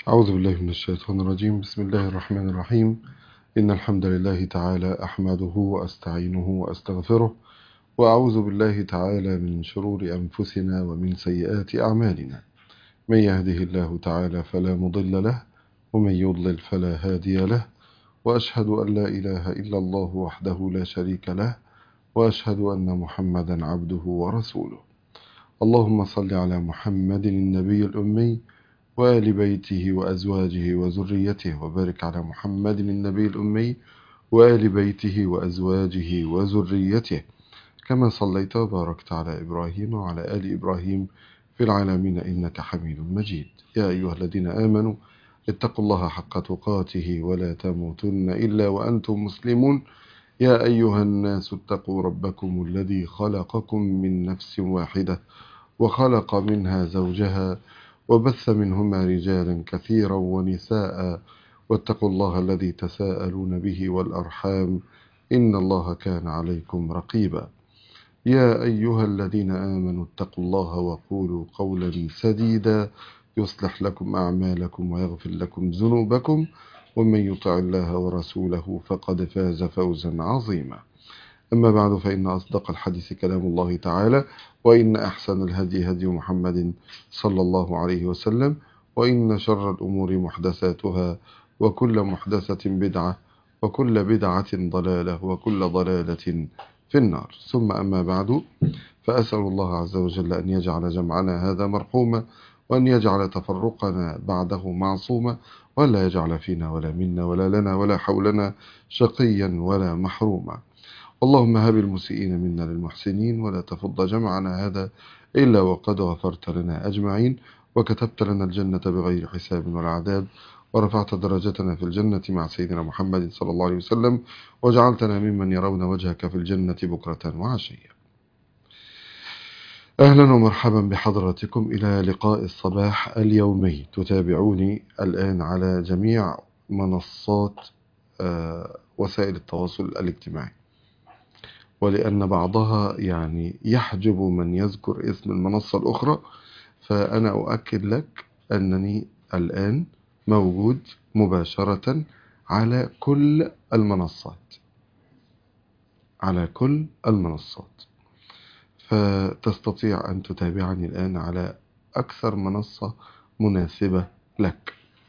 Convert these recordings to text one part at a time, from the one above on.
أعوذ بالله من الشيطان الرجيم بسم الله الرحمن الرحيم إن الحمد لله تعالى أحمده وأستعينه وأستغفره وأعوذ بالله تعالى من شرور أنفسنا ومن سيئات أعمالنا من يهده الله تعالى فلا مضل له ومن يضلل فلا هادي له وأشهد أن لا إله إلا الله وحده لا شريك له وأشهد أن محمدا عبده ورسوله اللهم صل على محمد النبي الأمي وآل بيته وأزواجه وذريته وبارك على محمد النبي الأمي وآل بيته وأزواجه وذريته كما صليت وباركت على إبراهيم وعلى آل إبراهيم في العالمين إنك حميد مجيد يا أيها الذين آمنوا اتقوا الله حق تقاته ولا تموتن إلا وأنتم مسلمون يا أيها الناس اتقوا ربكم الذي خلقكم من نفس واحدة وخلق منها زوجها وبث منهما رجالا كثيرا ونساء واتقوا الله الذي تساءلون به والأرحام إن الله كان عليكم رقيبا يا أيها الذين آمنوا اتقوا الله وقولوا قولا سديدا يصلح لكم أعمالكم ويغفر لكم ذنوبكم ومن يطع الله ورسوله فقد فاز فوزا عظيما أما بعد فإن أصدق الحديث كلام الله تعالى وإن أحسن الهدي هدي محمد صلى الله عليه وسلم وإن شر الأمور محدثاتها وكل محدثة بدعة وكل بدعة ضلالة وكل ضلالة في النار ثم أما بعد فأسأل الله عز وجل أن يجعل جمعنا هذا مرحوما وأن يجعل تفرقنا بعده معصوما ولا يجعل فينا ولا منا ولا لنا ولا حولنا شقيا ولا محروما اللهم هب المسيئين منا للمحسنين ولا تفض جمعنا هذا إلا وقد غفرت لنا أجمعين وكتبت لنا الجنة بغير حساب ولا عذاب ورفعت درجتنا في الجنة مع سيدنا محمد صلى الله عليه وسلم وجعلتنا ممن يرون وجهك في الجنة بكرة وعشية أهلا ومرحبا بحضراتكم إلى لقاء الصباح اليومي تتابعوني الآن على جميع منصات وسائل التواصل الاجتماعي ولأن بعضها يعني يحجب من يذكر اسم المنصة الأخرى فأنا أؤكد لك أنني الآن موجود مباشرة على كل المنصات على كل المنصات فتستطيع أن تتابعني الآن على أكثر منصة مناسبة لك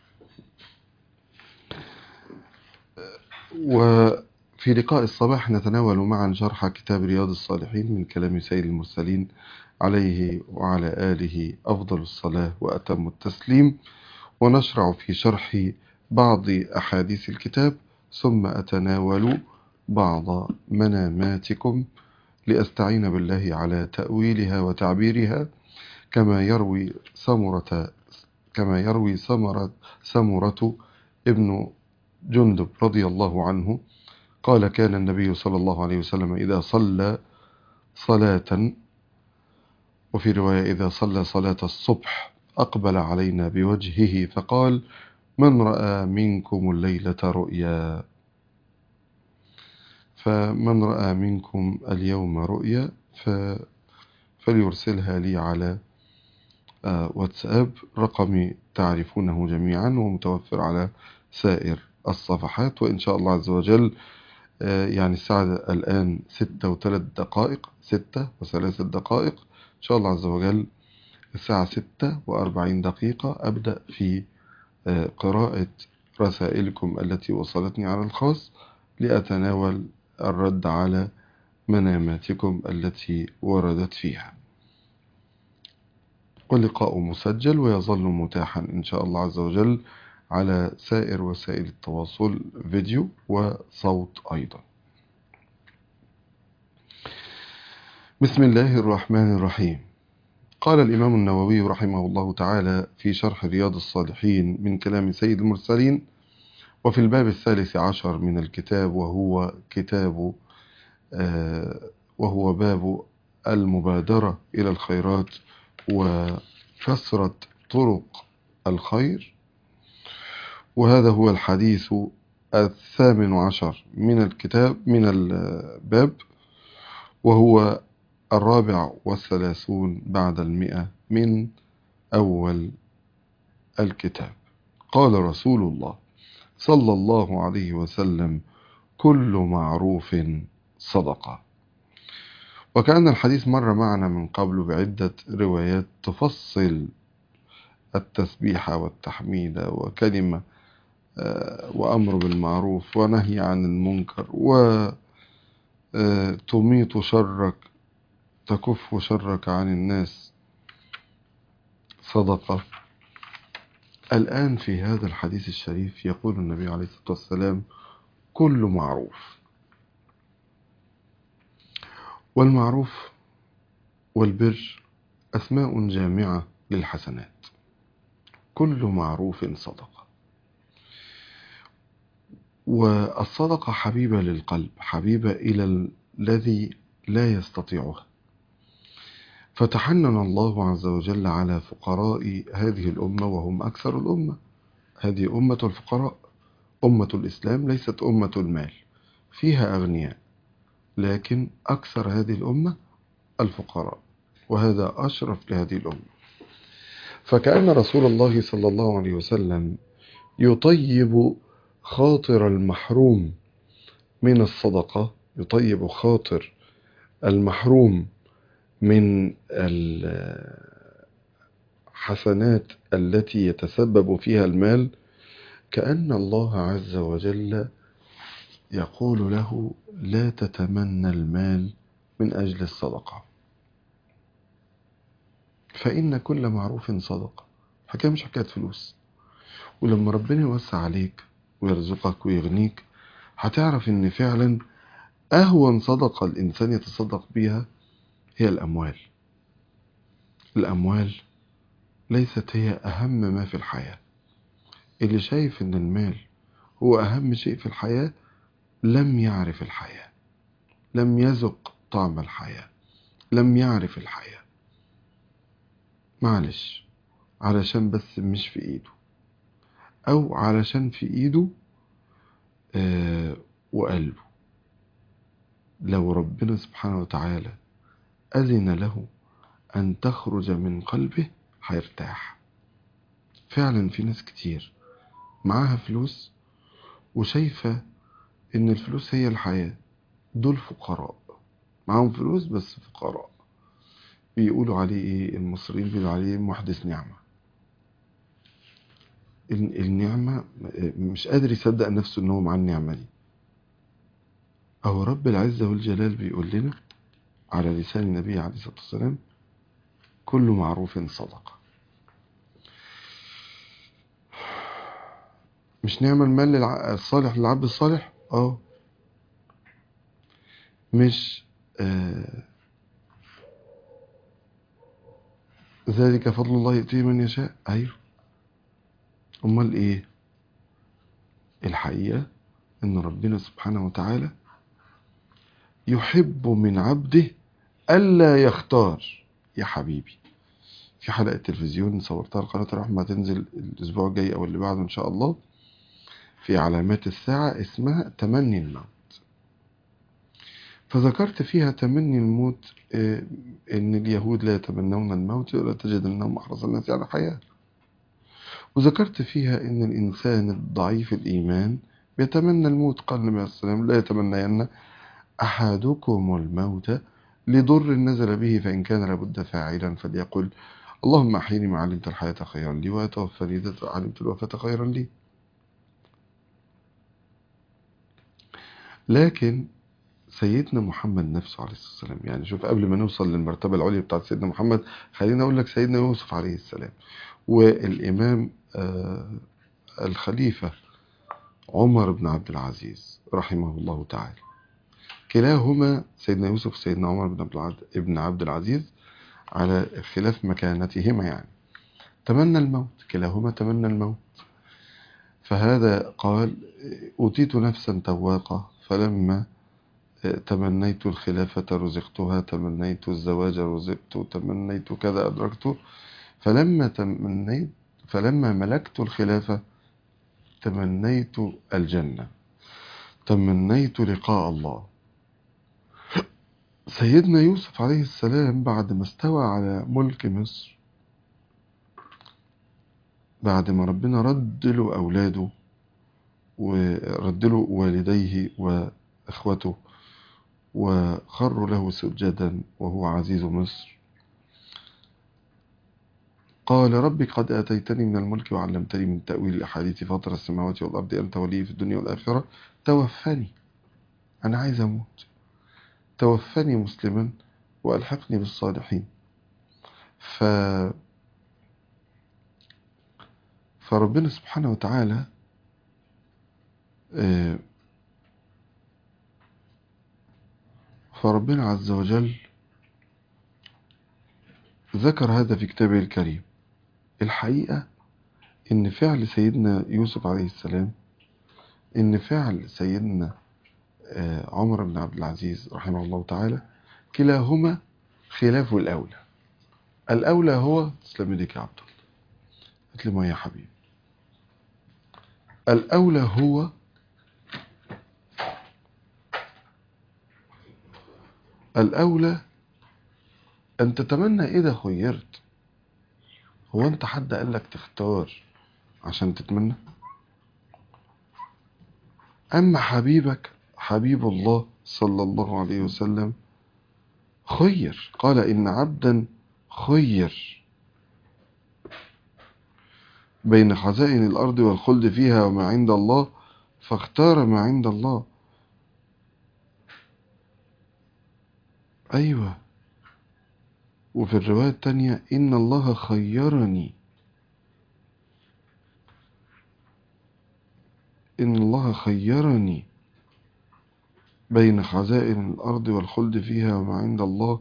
وفي لقاء الصباح نتناول معا شرح كتاب رياض الصالحين من كلام سيد المرسلين عليه وعلى آله أفضل الصلاة وأتم التسليم ونشرع في شرح بعض أحاديث الكتاب ثم أتناول بعض مناماتكم لأستعين بالله على تأويلها وتعبيرها كما يروي سمرة كما يروي سمرة سمرة ابن جندب رضي الله عنه قال كان النبي صلى الله عليه وسلم إذا صلى صلاة وفي رواية إذا صلى صلاة الصبح أقبل علينا بوجهه فقال من رأى منكم الليلة رؤيا فمن رأى منكم اليوم رؤيا فليرسلها لي على واتساب رقمي تعرفونه جميعا ومتوفر على سائر الصفحات وإن شاء الله عز وجل يعني الساعة الآن ستة وثلاث دقائق ستة وثلاث دقائق إن شاء الله عز وجل الساعة ستة وأربعين دقيقة أبدأ في قراءة رسائلكم التي وصلتني على الخاص لأتناول الرد على مناماتكم التي وردت فيها واللقاء مسجل ويظل متاحا إن شاء الله عز وجل على سائر وسائل التواصل فيديو وصوت أيضا بسم الله الرحمن الرحيم قال الإمام النووي رحمه الله تعالى في شرح رياض الصالحين من كلام سيد المرسلين وفي الباب الثالث عشر من الكتاب وهو كتاب وهو باب المبادرة إلى الخيرات وكثرة طرق الخير وهذا هو الحديث الثامن عشر من الكتاب من الباب وهو الرابع والثلاثون بعد المئة من أول الكتاب قال رسول الله صلى الله عليه وسلم كل معروف صدقة وكأن الحديث مر معنا من قبل بعدة روايات تفصل التسبيح والتحميد وكلمة وأمر بالمعروف ونهي عن المنكر وتميط شرك تكف شرك عن الناس صدقة الآن في هذا الحديث الشريف يقول النبي عليه الصلاة والسلام كل معروف والمعروف والبر أسماء جامعة للحسنات كل معروف صدقة والصدقة حبيبة للقلب حبيبة إلى الذي لا يستطيعها فتحنن الله عز وجل على فقراء هذه الأمة وهم أكثر الأمة هذه أمة الفقراء أمة الإسلام ليست أمة المال فيها أغنياء لكن أكثر هذه الأمة الفقراء وهذا أشرف لهذه الأمة فكأن رسول الله صلى الله عليه وسلم يطيب خاطر المحروم من الصدقة يطيب خاطر المحروم من الحسنات التي يتسبب فيها المال كأن الله عز وجل يقول له لا تتمنى المال من أجل الصدقة فإن كل معروف صدقة حكاية مش حكاية فلوس ولما ربنا يوسع عليك ويرزقك ويغنيك هتعرف ان فعلا اهون صدقة الانسان يتصدق بيها هي الاموال الاموال ليست هي اهم ما في الحياة اللي شايف ان المال هو اهم شيء في الحياة لم يعرف الحياة لم يذق طعم الحياة لم يعرف الحياة معلش علشان بس مش في ايده او علشان في ايده آه وقلبه لو ربنا سبحانه وتعالى أذن له أن تخرج من قلبه هيرتاح فعلا في ناس كتير معاها فلوس وشايفة إن الفلوس هي الحياة دول فقراء معاهم فلوس بس فقراء بيقولوا عليه إيه المصريين بيقولوا عليه محدث نعمة النعمة مش قادر يصدق نفسه إن هو معاه النعمة دي أو رب العزة والجلال بيقول لنا على لسان النبي عليه الصلاة والسلام كل معروف صدقة مش نعمة المال الصالح للعبد الصالح اه مش آه ذلك فضل الله يؤتيه من يشاء ايوه امال ايه الحقيقة ان ربنا سبحانه وتعالى يحب من عبده ألا يختار يا حبيبي في حلقة تلفزيون صورتها لقناة الرحمة هتنزل الأسبوع الجاي أو اللي بعده إن شاء الله في علامات الساعة اسمها تمني الموت فذكرت فيها تمني الموت إن اليهود لا يتمنون الموت ولا تجد أنهم أحرص الناس على الحياة وذكرت فيها إن الإنسان الضعيف الإيمان بيتمنى الموت قال النبي عليه السلام لا يتمنين أحدكم الموت لضر نزل به فإن كان لابد فاعلا فليقل اللهم أحيني ما علمت الحياة خيرا لي وأتوفني إذا علمت الوفاة خيرا لي لكن سيدنا محمد نفسه عليه الصلاة والسلام يعني شوف قبل ما نوصل للمرتبة العليا بتاعت سيدنا محمد خلينا أقول لك سيدنا يوسف عليه السلام والإمام آه الخليفة عمر بن عبد العزيز رحمه الله تعالى كلاهما سيدنا يوسف وسيدنا عمر بن ابن عبد العزيز على خلاف مكانتهما يعني تمنى الموت كلاهما تمنى الموت فهذا قال أوتيت نفسا تواقة فلما تمنيت الخلافة رزقتها تمنيت الزواج رزقت تمنيت كذا أدركت فلما تمنيت فلما ملكت الخلافة تمنيت الجنة تمنيت لقاء الله سيدنا يوسف عليه السلام بعد ما استوى على ملك مصر بعد ما ربنا رد له أولاده ورد له والديه وإخوته وخروا له سجدا وهو عزيز مصر قال رب قد آتيتني من الملك وعلمتني من تأويل الأحاديث فاطر السماوات والأرض أنت ولي في الدنيا والآخرة توفني أنا عايز أموت توفني مسلما وألحقني بالصالحين ف فربنا سبحانه وتعالى آه، فربنا عز وجل ذكر هذا في كتابه الكريم الحقيقة إن فعل سيدنا يوسف عليه السلام إن فعل سيدنا آه، عمر بن عبد العزيز رحمه الله تعالى كلاهما خلاف الأولى الأولى هو تسلم ايديك يا عبد الله هات لي ميه يا حبيبي الأولى هو الأولى أن تتمنى إذا خيرت هو أنت حد قال لك تختار عشان تتمنى أما حبيبك حبيب الله صلى الله عليه وسلم خير قال إن عبدا خير بين خزائن الأرض والخلد فيها وما عند الله فاختار ما عند الله أيوة وفي الرواية التانية إن الله خيرني إن الله خيرني بين خزائن الأرض والخلد فيها وما عند الله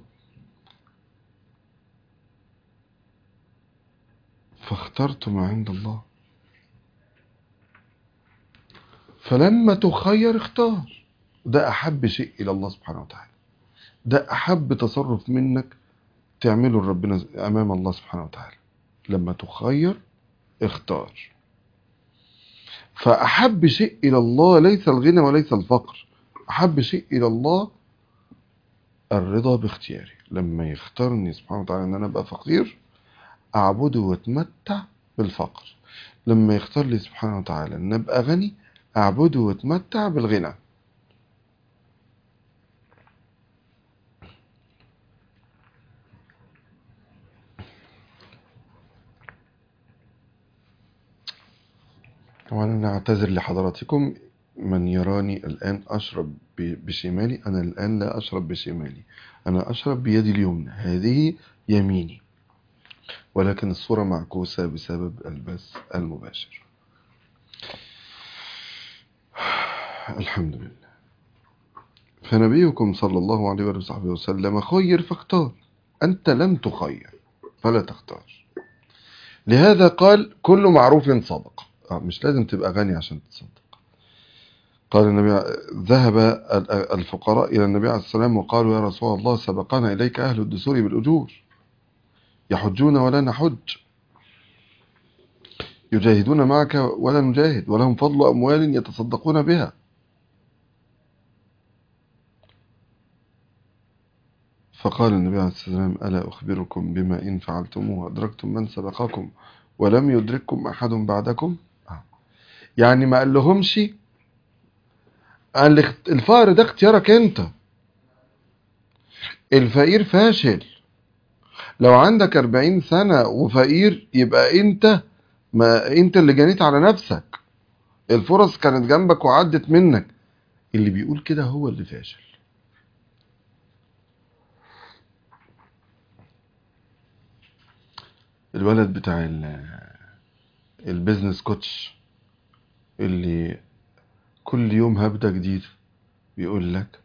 فاخترت ما عند الله فلما تخير اختار ده أحب شيء إلى الله سبحانه وتعالى ده أحب تصرف منك تعمله لربنا أمام الله سبحانه وتعالى لما تخير اختار فأحب شيء إلى الله ليس الغنى وليس الفقر أحب شيء إلى الله الرضا باختياري لما يختارني سبحانه وتعالى أن أنا أبقى فقير أعبده وأتمتع بالفقر لما يختار لي سبحانه وتعالى أن أبقى غني أعبده وأتمتع بالغنى طبعا أنا أعتذر لحضراتكم من يراني الآن أشرب ب- بشمالي أنا الآن لا أشرب بشمالي أنا أشرب بيدي اليمنى هذه يميني ولكن الصورة معكوسة بسبب البث المباشر الحمد لله فنبيكم صلى الله عليه وآله وصحبه وسلم خير فاختار أنت لم تخير فلا تختار لهذا قال كل معروف صدق آه، مش لازم تبقى غني عشان تصدق قال النبي ذهب ال- الفقراء إلى النبي عليه السلام وقالوا يا رسول الله سبقنا إليك أهل الدثور بالأجور يحجون ولا نحج يجاهدون معك ولا نجاهد ولهم فضل أموال يتصدقون بها فقال النبي عليه الصلاة والسلام ألا أخبركم بما إن فعلتموه أدركتم من سبقكم ولم يدرككم أحد بعدكم آه. يعني ما قال لهمش قال الاخت- الفقر ده اختيارك انت الفقير فاشل لو عندك 40 سنة وفقير يبقى انت ما انت اللي جنيت على نفسك الفرص كانت جنبك وعدت منك اللي بيقول كده هو اللي فاشل الولد بتاع ال- البيزنس كوتش اللي كل يوم هبدة جديدة بيقول لك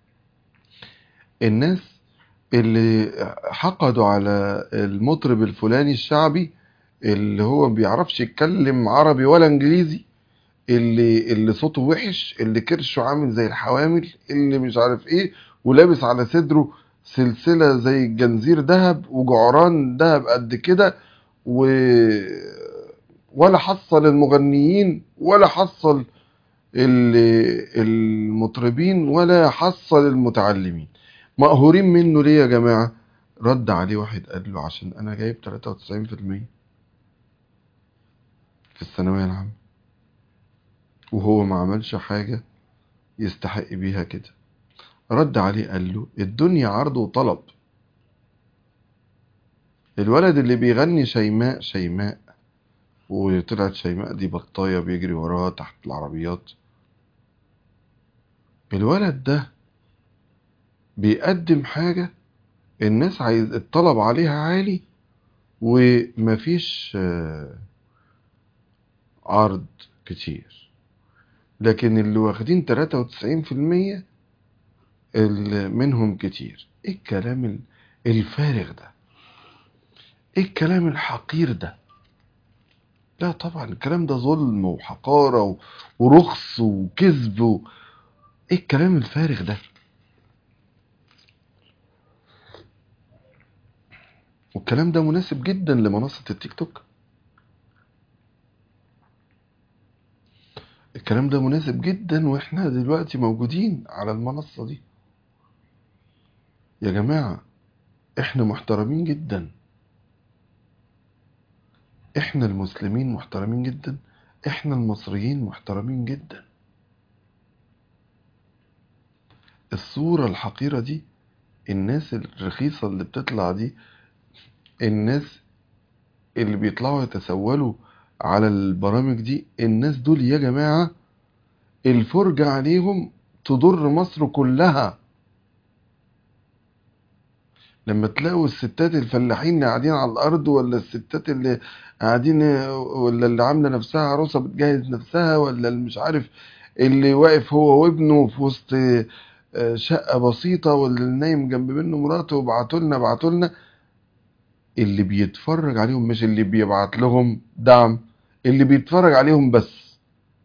الناس اللي حقدوا على المطرب الفلاني الشعبي اللي هو ما بيعرفش يتكلم عربي ولا انجليزي اللي اللي صوته وحش اللي كرشه عامل زي الحوامل اللي مش عارف ايه ولابس على صدره سلسلة زي الجنزير ذهب وجعران ذهب قد كده و ولا حصل المغنيين ولا حصل ال- المطربين ولا حصل المتعلمين مقهورين منه ليه يا جماعة رد عليه واحد قال له عشان انا جايب 93% في الثانوية العامة وهو ما عملش حاجة يستحق بيها كده رد عليه قال له الدنيا عرض وطلب الولد اللي بيغني شيماء شيماء وطلعت شيماء دي بطاية بيجري وراها تحت العربيات الولد ده بيقدم حاجة الناس عايز الطلب عليها عالي ومفيش آه، عرض كتير لكن اللي واخدين 93% اللي منهم كتير ايه الكلام ال- الفارغ ده ايه الكلام الحقير ده لا طبعا الكلام ده ظلم وحقارة و- ورخص وكذب و... ايه الكلام الفارغ ده والكلام ده مناسب جدا لمنصة التيك توك الكلام ده مناسب جدا واحنا دلوقتي موجودين على المنصة دي يا جماعة احنا محترمين جدا احنا المسلمين محترمين جدا احنا المصريين محترمين جدا الصورة الحقيرة دي الناس الرخيصة اللي بتطلع دي الناس اللي بيطلعوا يتسولوا على البرامج دي الناس دول يا جماعة الفرجة عليهم تضر مصر كلها لما تلاقوا الستات الفلاحين اللي قاعدين على الأرض ولا الستات اللي قاعدين ولا اللي عاملة نفسها عروسة بتجهز نفسها ولا اللي مش عارف اللي واقف هو وابنه في وسط آه، شقة بسيطة ولا اللي نايم جنب منه مراته وبعتوا لنا بعتوا لنا اللي بيتفرج عليهم مش اللي بيبعت لهم دعم اللي بيتفرج عليهم بس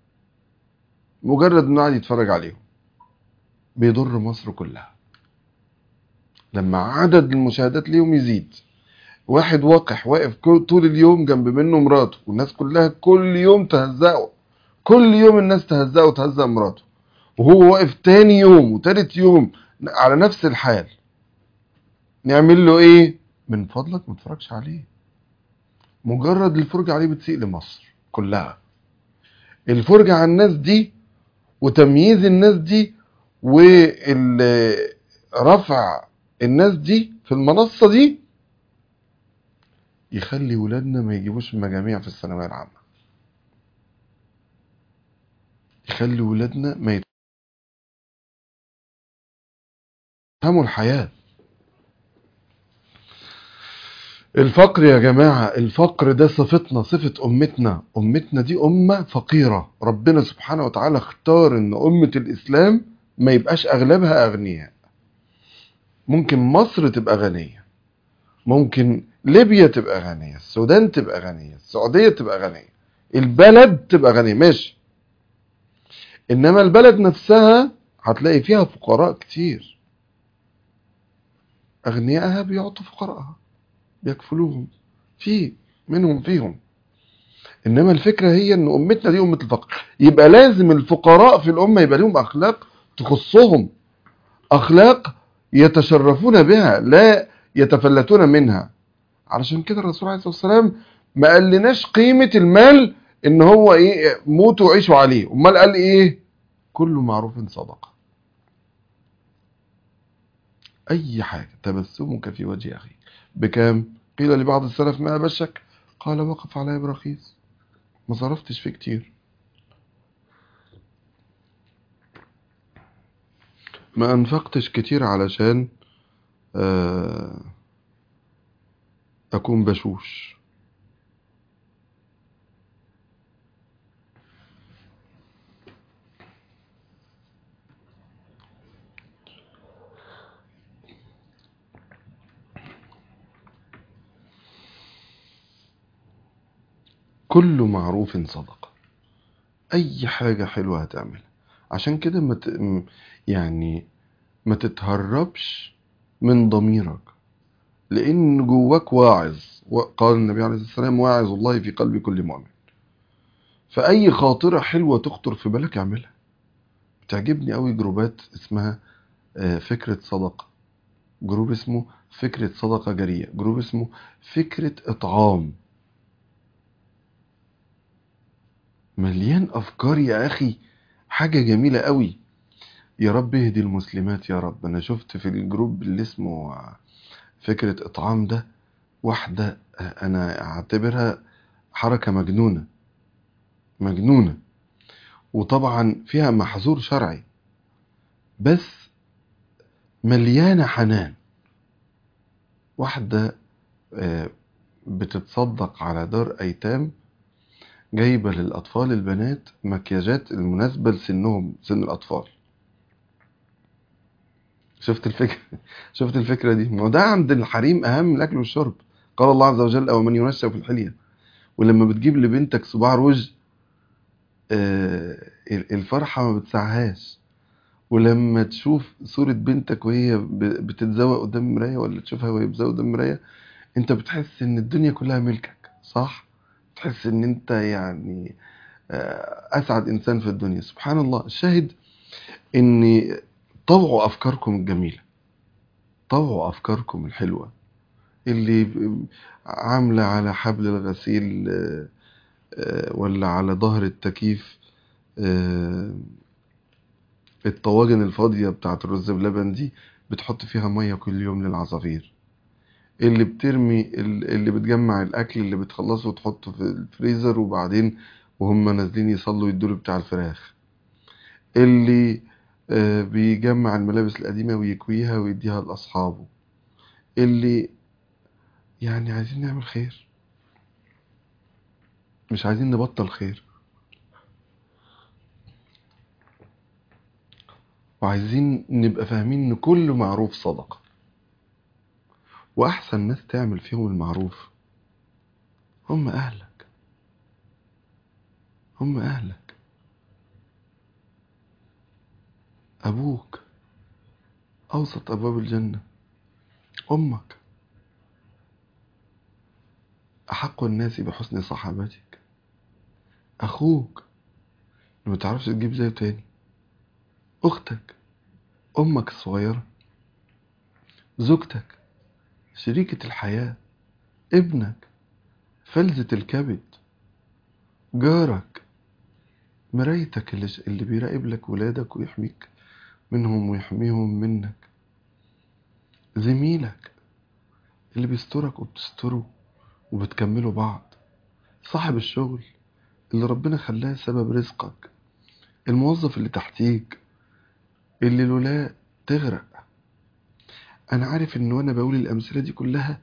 مجرد انه قاعد يتفرج عليهم بيضر مصر كلها لما عدد المشاهدات ليهم يزيد واحد وقح واقف كل- طول اليوم جنب منه مراته والناس كلها كل يوم تهزقه كل يوم الناس تهزقه وتهزق مراته وهو واقف تاني يوم وتالت يوم على نفس الحال نعمل له ايه من فضلك ما تتفرجش عليه مجرد الفرجة عليه بتسيء لمصر كلها الفرجة على الناس دي وتمييز الناس دي ورفع الناس دي في المنصة دي يخلي ولادنا ما يجيبوش مجاميع في الثانوية العامة يخلي ولادنا ما يفهموا الحياة الفقر يا جماعة الفقر ده صفتنا صفة أمتنا أمتنا دي أمة فقيرة ربنا سبحانه وتعالى اختار إن أمة الإسلام ما يبقاش أغلبها أغنياء ممكن مصر تبقى غنية ممكن ليبيا تبقى غنية السودان تبقى غنية السعودية تبقى غنية البلد تبقى غنية ماشي إنما البلد نفسها هتلاقي فيها فقراء كتير أغنيائها بيعطوا فقراءها بيكفلوهم في منهم فيهم انما الفكره هي ان امتنا دي امه الفقر يبقى لازم الفقراء في الامه يبقى لهم اخلاق تخصهم اخلاق يتشرفون بها لا يتفلتون منها علشان كده الرسول عليه الصلاه والسلام ما قالناش قيمه المال ان هو ايه موتوا وعيشوا عليه امال قال ايه كل معروف صدقه اي حاجه تبسمك في وجه اخيك بكام قيل لبعض السلف ما بشك قال وقف علي برخيص ما صرفتش فيه كتير ما انفقتش كتير علشان آه، اكون بشوش كل معروف صدقة اي حاجة حلوة هتعملها عشان كده ما ت... م- يعني ما تتهربش من ضميرك لان جواك واعظ وقال النبي عليه الصلاة والسلام واعظ الله في قلب كل مؤمن فاي خاطرة حلوة تخطر في بالك اعملها بتعجبني قوي جروبات اسمها آه، فكرة صدقة جروب اسمه فكرة صدقة جارية جروب اسمه فكرة إطعام مليان افكار يا اخي حاجة جميلة قوي يا رب اهدي المسلمات يا رب انا شفت في الجروب اللي اسمه فكرة اطعام ده واحدة انا اعتبرها حركة مجنونة مجنونة وطبعا فيها محظور شرعي بس مليانة حنان واحدة آه، بتتصدق على دار أيتام جايبة للأطفال البنات مكياجات المناسبة لسنهم سن الأطفال شفت الفكرة شفت الفكرة دي ما هو ده عند الحريم أهم من الأكل والشرب قال الله عز وجل أو من ينشأ في الحلية ولما بتجيب لبنتك صباع روج آه، الفرحة ما بتسعهاش ولما تشوف صورة بنتك وهي ب- بتتزوق قدام المراية ولا تشوفها وهي بتزوق قدام المراية انت بتحس ان الدنيا كلها ملكك صح؟ تحس ان انت يعني آه، اسعد انسان في الدنيا سبحان الله الشاهد ان طوعوا افكاركم الجميلة طوعوا افكاركم الحلوة اللي ب- عاملة على حبل الغسيل آه، آه، ولا على ظهر التكييف آه، الطواجن الفاضية بتاعت الرز بلبن دي بتحط فيها مية كل يوم للعصافير اللي بترمي ال- اللي بتجمع الأكل اللي بتخلصه وتحطه في الفريزر وبعدين وهم نازلين يصلوا يدوله بتاع الفراخ اللي آه، بيجمع الملابس القديمة ويكويها ويديها لأصحابه اللي يعني عايزين نعمل خير مش عايزين نبطل خير وعايزين نبقى فاهمين ان كل معروف صدقة واحسن ناس تعمل فيهم المعروف هم اهلك هم اهلك ابوك اوسط ابواب الجنة امك احق الناس بحسن صحابتك اخوك اللي متعرفش تجيب زيه تاني اختك امك الصغيرة زوجتك شريكة الحياة ابنك فلذة الكبد جارك مرايتك اللي, اللي بيراقب لك ولادك ويحميك منهم ويحميهم منك زميلك اللي بيسترك وبتستره وبتكملوا بعض صاحب الشغل اللي ربنا خلاه سبب رزقك الموظف اللي تحتيك اللي لولا تغرق انا عارف ان وانا بقول الامثله دي كلها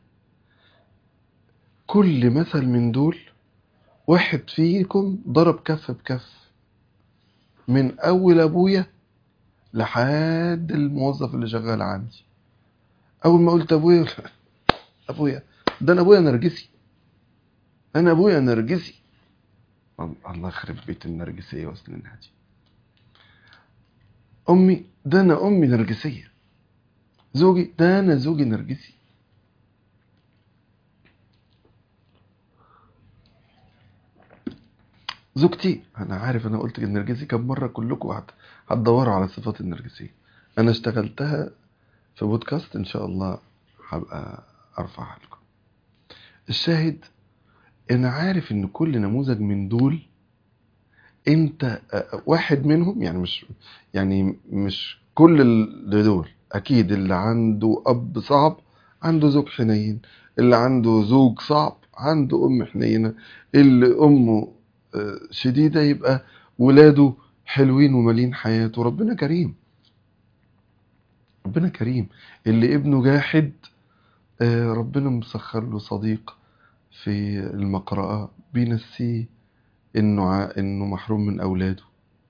كل مثل من دول واحد فيكم ضرب كف بكف من اول ابويا لحد الموظف اللي شغال عندي اول ما قلت ابويا ابويا ده انا ابويا نرجسي انا ابويا نرجسي الله يخرب بيت النرجسيه وسنينها دي امي ده انا امي نرجسيه زوجي ده انا زوجي نرجسي زوجتي انا عارف انا قلت النرجسي كم مره كلكم هت- هتدوروا على صفات النرجسيه انا اشتغلتها في بودكاست ان شاء الله هبقى ارفعها لكم الشاهد انا عارف ان كل نموذج من دول انت آه، واحد منهم يعني مش يعني مش كل اللي دول اكيد اللي عنده اب صعب عنده زوج حنين اللي عنده زوج صعب عنده ام حنينه اللي امه آه، شديده يبقى ولاده حلوين ومالين حياته ربنا كريم ربنا كريم اللي ابنه جاحد آه، ربنا مسخر له صديق في المقرأة بينسيه انه ع... انه محروم من اولاده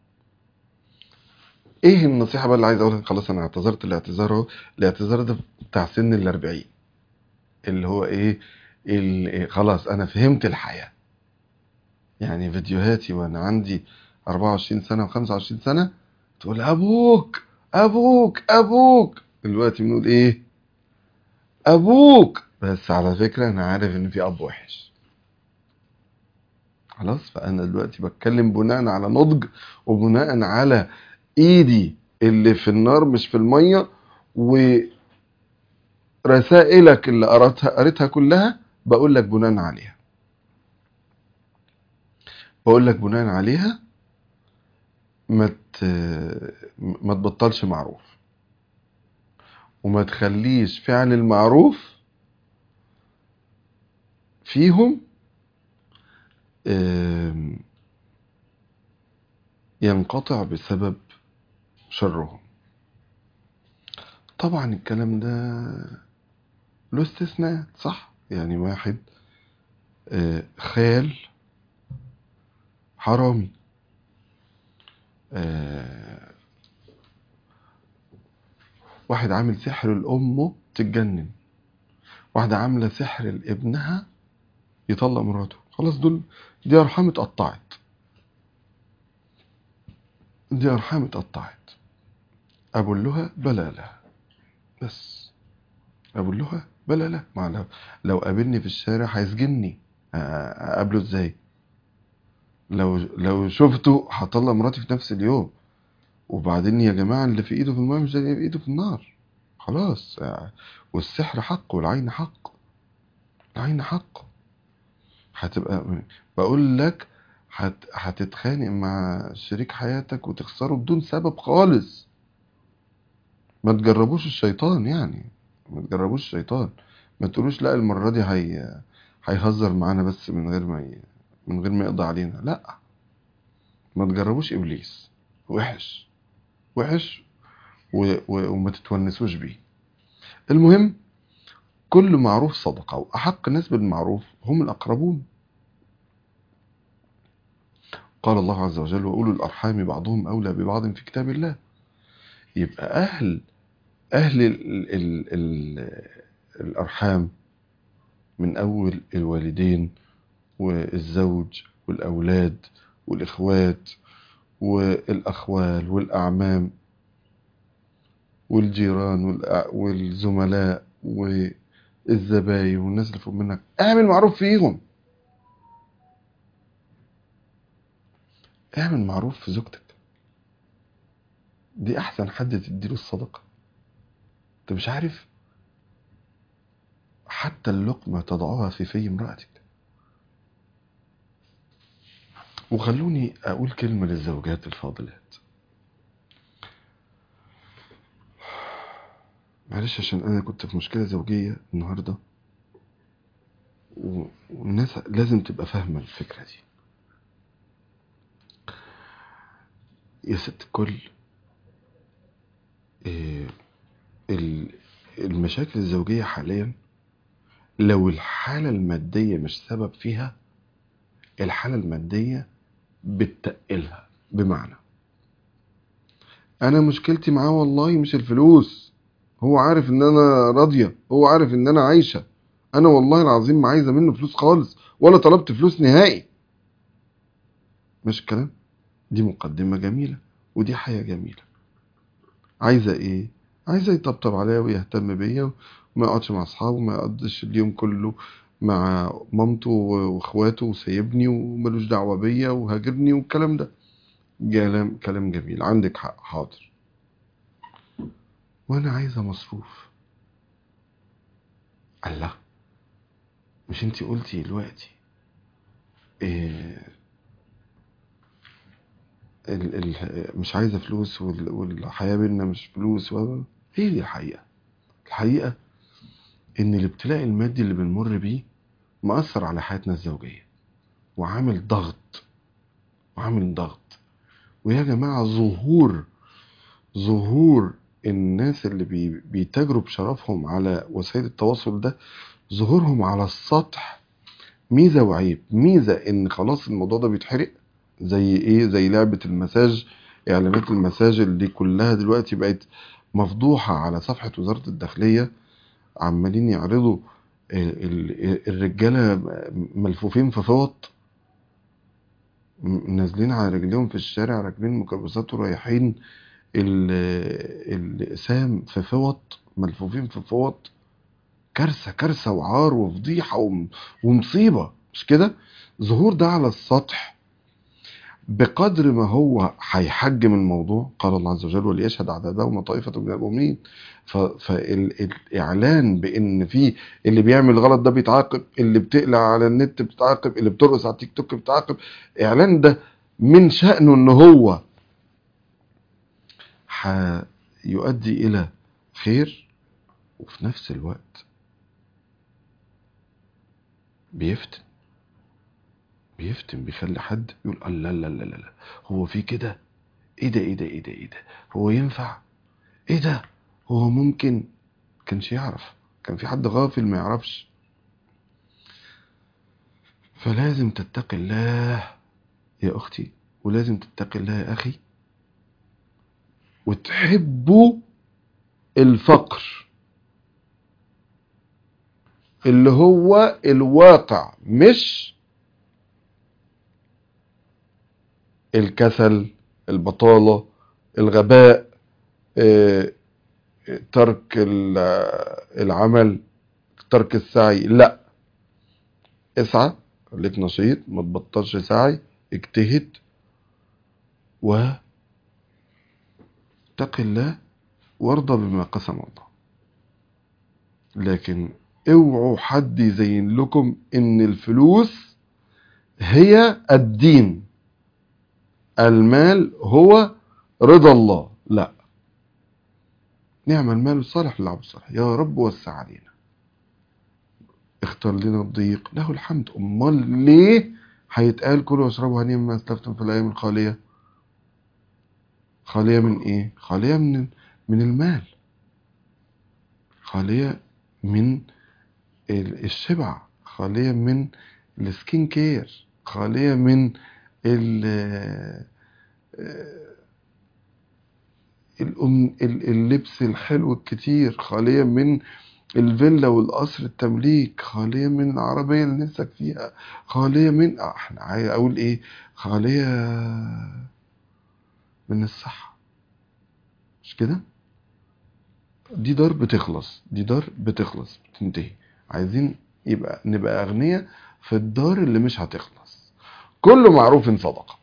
ايه النصيحة بقى اللي عايز اقولها خلاص انا اعتذرت الاعتذار اهو الاعتذار ده بتاع سن الاربعين اللي هو ايه ال... إيه، خلاص انا فهمت الحياة يعني فيديوهاتي وانا عندي 24 سنة و25 سنة تقول ابوك ابوك ابوك دلوقتي بنقول ايه ابوك بس على فكرة انا عارف ان في اب وحش خلاص فانا دلوقتي بتكلم بناء على نضج وبناء على ايدي اللي في النار مش في الميه ورسائلك اللي قرأتها قريتها كلها بقول لك بناء عليها بقول لك بناء عليها ما ت... ما تبطلش معروف وما تخليش فعل المعروف فيهم آم، ينقطع بسبب شرهم طبعا الكلام ده له استثناء صح يعني واحد آه، خال حرامي آه، واحد عامل سحر لأمه تتجنن واحدة عاملة سحر لابنها يطلق مراته خلاص دول دي أرحام اتقطعت دي أرحام اتقطعت أقول لها بلا لا بس أقول لها بلا لا ما لو, لو قابلني في الشارع هيسجنني أ- أقابله ازاي لو لو شفته هطلق مراتي في نفس اليوم وبعدين يا جماعة اللي في ايده في الماء مش زي اللي في ايده في النار خلاص آه، والسحر حق والعين حق العين حق هتبقى بقول لك هت... هتتخانق مع شريك حياتك وتخسره بدون سبب خالص ما تجربوش الشيطان يعني ما تجربوش الشيطان ما تقولوش لا المرة دي هي... هيهزر معانا بس من غير ما ي... من غير ما يقضي علينا لا ما تجربوش ابليس وحش وحش و... و... وما تتونسوش بيه المهم كل معروف صدقة وأحق الناس بالمعروف هم الأقربون قال الله عز وجل وأولو الأرحام بعضهم أولى ببعض في كتاب الله يبقى أهل أهل ال ال ال الأرحام من أول الوالدين والزوج والأولاد والإخوات والأخوال والأعمام والجيران والأ- والزملاء والزباين والناس اللي فوق منك اعمل معروف فيهم اعمل معروف في زوجتك دي احسن حد تديله الصدقة انت مش عارف حتى اللقمة تضعها في في امرأتك وخلوني اقول كلمة للزوجات الفاضلات معلش عشان انا كنت في مشكلة زوجية النهاردة و- والناس لازم تبقى فاهمة الفكرة دي يا ست الكل إيه، ال- المشاكل الزوجية حاليا لو الحالة المادية مش سبب فيها الحالة المادية بتقلها بمعنى انا مشكلتي معاه والله مش الفلوس هو عارف ان انا راضية هو عارف ان انا عايشة انا والله العظيم ما عايزة منه فلوس خالص ولا طلبت فلوس نهائي مش الكلام دي مقدمة جميلة ودي حياة جميلة عايزة ايه عايزة يطبطب عليا ويهتم بيا وما يقعدش مع اصحابه وما يقضيش اليوم كله مع مامته واخواته وسايبني وملوش دعوة بيا وهاجرني والكلام ده كلام كلام جميل عندك حق حاضر وانا عايزة مصروف الله مش انتي قلتي دلوقتي إيه ال ال مش عايزة فلوس وال والحياة بينا مش فلوس و هي دي الحقيقة الحقيقة ان الابتلاء المادي اللي بنمر بيه مأثر على حياتنا الزوجية وعامل ضغط وعامل ضغط ويا جماعة ظهور ظهور الناس اللي بي بيتاجروا بشرفهم على وسائل التواصل ده ظهورهم على السطح ميزة وعيب ميزة ان خلاص الموضوع ده بيتحرق زي ايه زي لعبة المساج اعلانات المساج اللي كلها دلوقتي بقت مفضوحة على صفحة وزارة الداخلية عمالين يعرضوا ال- ال- الرجالة ملفوفين في فوط م- نازلين على رجليهم في الشارع راكبين ميكروباصات ورايحين ال- الأقسام في فوط ملفوفين في فوط كارثة كارثة وعار وفضيحة وم- ومصيبة مش كده ظهور ده على السطح بقدر ما هو هيحجم الموضوع قال الله عز وجل وليشهد عذابهما طائفة من المؤمنين فالإعلان بإن في اللي بيعمل غلط ده بيتعاقب اللي بتقلع على النت بتتعاقب اللي بترقص على التيك توك بتتعاقب إعلان ده من شأنه إن هو هيؤدي إلى خير وفي نفس الوقت بيفتن بيفتن بيخلي حد يقول الله لا لا لا لا هو في كده ايه ده ايه ده ايه ده ايه ده هو ينفع ايه ده هو ممكن كانش يعرف كان في حد غافل ما يعرفش فلازم تتقي الله يا اختي ولازم تتقي الله يا اخي وتحبوا الفقر اللي هو الواقع مش الكسل البطالة الغباء آه، ترك ال- العمل ترك السعي لا اسعى خليك نشيط ما تبطلش سعي اجتهد و اتق الله وارضى بما قسم الله لكن اوعوا حد يزين لكم ان الفلوس هي الدين المال هو رضا الله لا نعم المال الصالح للعبد الصالح يا رب وسع علينا اختار لنا الضيق له الحمد امال ليه هيتقال كلوا واشربوا هنيئا ما اسلفتم في الايام الخاليه خاليه من ايه خاليه من من المال خاليه من ال- الشبع خاليه من السكين كير خاليه من ال- الأم- ال- اللبس الحلو الكتير خالية من الفيلا والقصر التمليك خالية من العربية اللي نفسك فيها خالية من آه، احنا عايز اقول ايه خالية من الصحة مش كده دي دار بتخلص دي دار بتخلص بتنتهي عايزين يبقى نبقى أغنياء في الدار اللي مش هتخلص كل معروف صدقة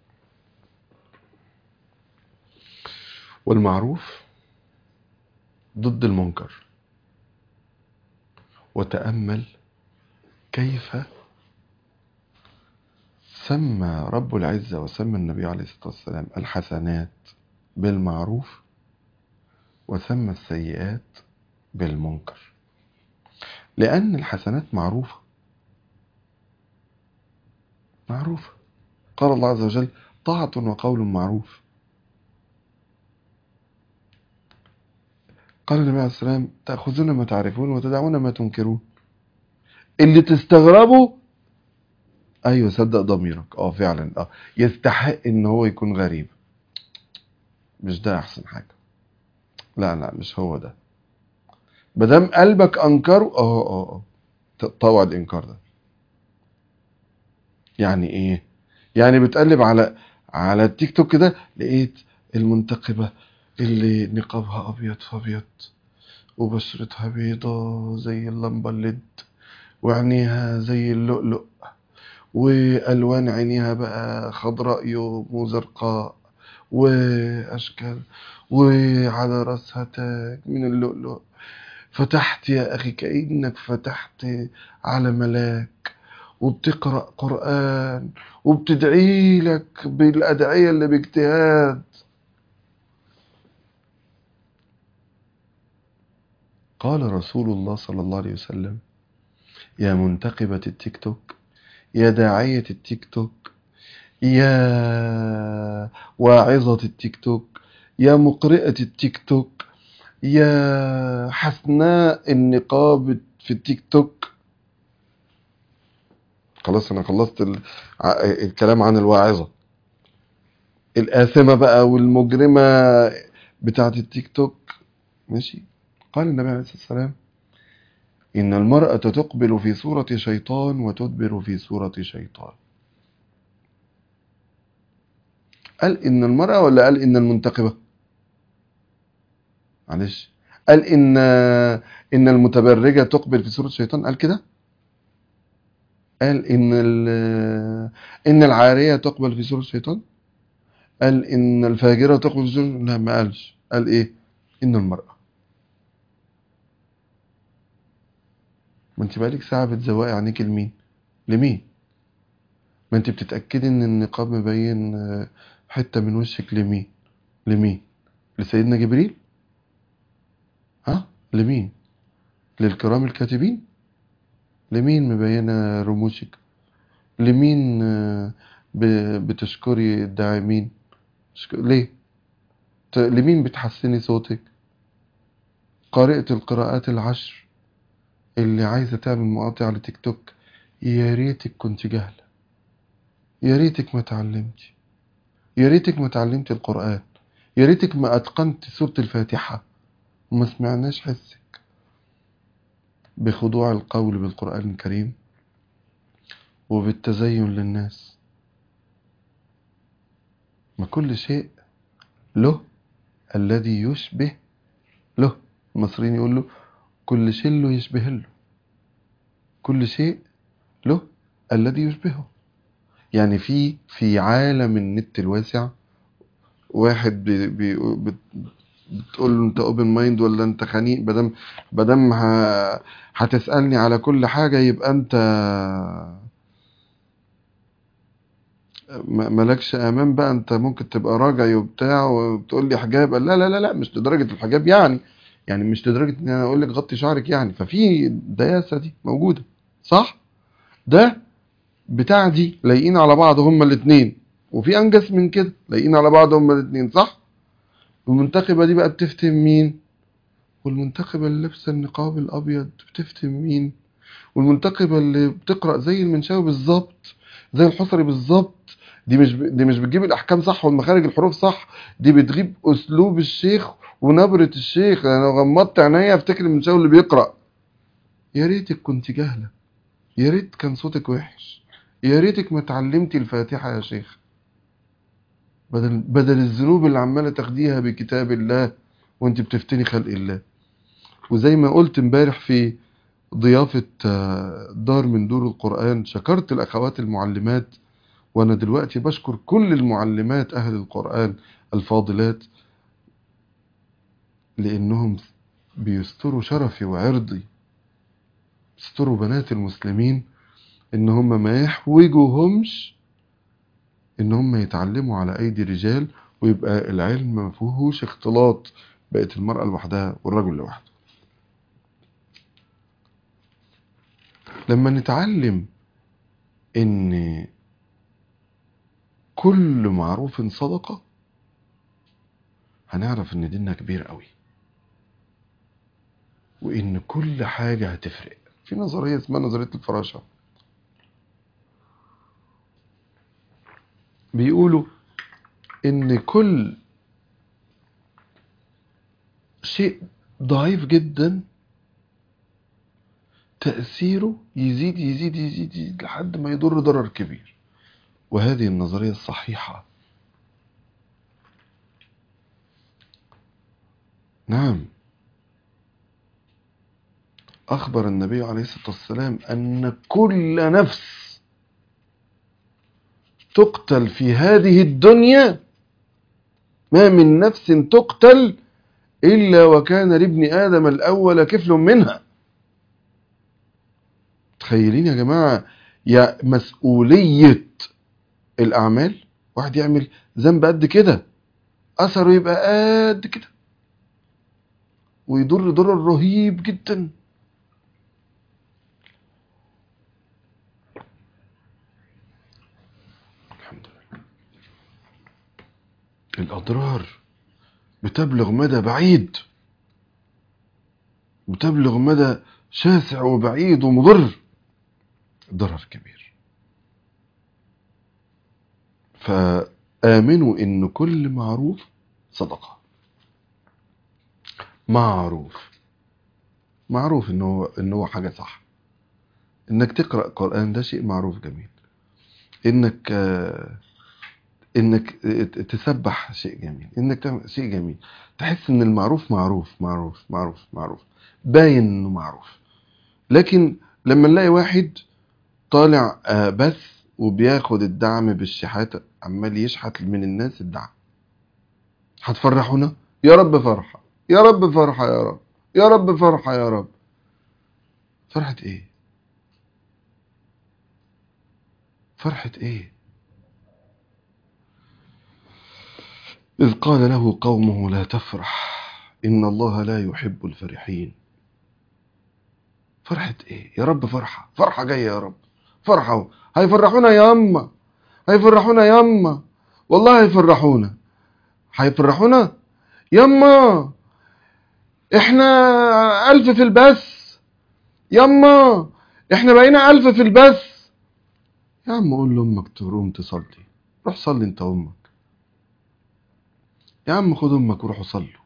والمعروف ضد المنكر وتأمل كيف سمى رب العزة وسمى النبي عليه الصلاة والسلام الحسنات بالمعروف وسمى السيئات بالمنكر لأن الحسنات معروفة معروفة قال الله عز وجل طاعة وقول معروف قال النبي عليه الصلاة والسلام تأخذون ما تعرفون وتدعون ما تنكرون اللي تستغربوا ايوه صدق ضميرك اه فعلا اه يستحق ان هو يكون غريب مش ده احسن حاجه لا لا مش هو ده مادام قلبك انكره اه اه اه طوع الانكار ده يعني ايه يعني بتقلب على على التيك توك كده لقيت المنتقبه اللي نقابها ابيض فابيض وبشرتها بيضة زي اللمبة الليد وعينيها زي اللؤلؤ والوان عينيها بقى خضراء يوم وزرقاء واشكال وعلى راسها تاج من اللؤلؤ فتحت يا اخي كانك فتحت على ملاك وبتقرا قران وبتدعي لك بالادعيه اللي باجتهاد قال رسول الله صلى الله عليه وسلم يا منتقبة التيك توك يا داعية التيك توك يا واعظة التيك توك يا مقرئة التيك توك يا حسناء النقاب في التيك توك خلاص انا خلصت ال... ع- الكلام عن الواعظة الآثمة بقى والمجرمة بتاعت التيك توك ماشي قال النبي عليه الصلاة والسلام إن المرأة تقبل في صورة شيطان وتدبر في صورة شيطان قال إن المرأة ولا قال إن المنتقبة معلش قال إن إن المتبرجة تقبل في صورة شيطان قال كده قال ان ان العاريه تقبل في سوره الشيطان قال ان الفاجره تقبل في سوره لا ما قالش قال ايه ان المراه ما انت بقالك ساعه بتزوقي عينيك لمين لمين ما انت بتتاكدي ان النقاب مبين حته من وشك لمين لمين لسيدنا جبريل ها لمين للكرام الكاتبين لمين مبينة رموشك لمين بتشكري الداعمين ليه لمين بتحسني صوتك قارئة القراءات العشر اللي عايزة تعمل مقاطع على تيك توك يا ريتك كنت جاهلة يا ريتك ما تعلمتي يا ريتك ما تعلمتي القرآن يا ريتك ما أتقنت سورة الفاتحة وما سمعناش حسك بخضوع القول بالقرآن الكريم وبالتزين للناس ما كل شيء له الذي يشبه له المصريين يقول له كل شيء له يشبه له كل شيء له الذي يشبهه يعني في في عالم النت الواسع واحد بي بي بتقول له انت اوبن مايند ولا انت خنيق بدم بدم هتسالني على كل حاجه يبقى انت مالكش امان بقى انت ممكن تبقى راجع وبتاع وبتقول لي حجاب لا لا لا لا مش لدرجه الحجاب يعني يعني مش لدرجه ان انا اقول لك غطي شعرك يعني ففي الدياسه دي موجوده صح ده بتاع دي لايقين على بعض هما الاثنين وفي انجس من كده لايقين على بعض هما الاثنين صح والمنتخبة دي بقى بتفتن مين والمنتخبة اللي لابسة النقاب الأبيض بتفتن مين والمنتخبة اللي بتقرأ زي المنشاوي بالظبط زي الحصري بالظبط دي مش ب... دي مش بتجيب الأحكام صح والمخارج الحروف صح دي بتجيب أسلوب الشيخ ونبرة الشيخ أنا لو غمضت عينيا أفتكر المنشاوي اللي بيقرأ يا ريتك كنت جاهلة يا ريت كان صوتك وحش يا ريتك ما اتعلمتي الفاتحة يا شيخ بدل بدل الذنوب اللي عماله تاخديها بكتاب الله وانت بتفتني خلق الله وزي ما قلت امبارح في ضيافة دار من دور القرآن شكرت الأخوات المعلمات وأنا دلوقتي بشكر كل المعلمات أهل القرآن الفاضلات لأنهم بيستروا شرفي وعرضي بيستروا بنات المسلمين إن هم ما يحوجوهمش ان هم يتعلموا على ايدي رجال ويبقى العلم ما فيهوش اختلاط بقت المرأة لوحدها والرجل لوحده لما نتعلم ان كل معروف صدقة هنعرف ان ديننا كبير قوي وان كل حاجة هتفرق في نظرية اسمها نظرية الفراشة بيقولوا ان كل شيء ضعيف جدا تأثيره يزيد يزيد يزيد, يزيد لحد ما يضر ضرر كبير وهذه النظرية الصحيحة نعم أخبر النبي عليه الصلاة والسلام أن كل نفس تقتل في هذه الدنيا ما من نفس تقتل إلا وكان لابن آدم الأول كفل منها تخيلين يا جماعة يا مسؤولية الأعمال واحد يعمل ذنب قد كده أثره يبقى قد كده ويضر ضرر رهيب جدا الأضرار بتبلغ مدى بعيد بتبلغ مدى شاسع وبعيد ومضر ضرر كبير فآمنوا إن كل معروف صدقة معروف معروف إنه إنه حاجة صح إنك تقرأ قرآن ده شيء معروف جميل إنك آه انك تسبح شيء جميل انك تعمل شيء جميل تحس ان المعروف معروف معروف معروف معروف باين انه معروف لكن لما نلاقي واحد طالع آه، بس وبياخد الدعم بالشحاتة عمال يشحت من الناس الدعم هتفرحونا يا رب فرحة يا رب فرحة يا رب يا رب فرحة يا رب فرحة ايه فرحة ايه إذ قال له قومه لا تفرح إن الله لا يحب الفرحين فرحة إيه؟ يا رب فرحة فرحة جاية يا رب فرحة هيفرحونا يا أما هيفرحونا يا أما والله هيفرحونا هيفرحونا يما احنا ألف في البث يما احنا بقينا ألف في البث يا عم قول لأمك تقوم تصلي روح صلي انت وأمك يا عم خد أمك وروحوا صلوا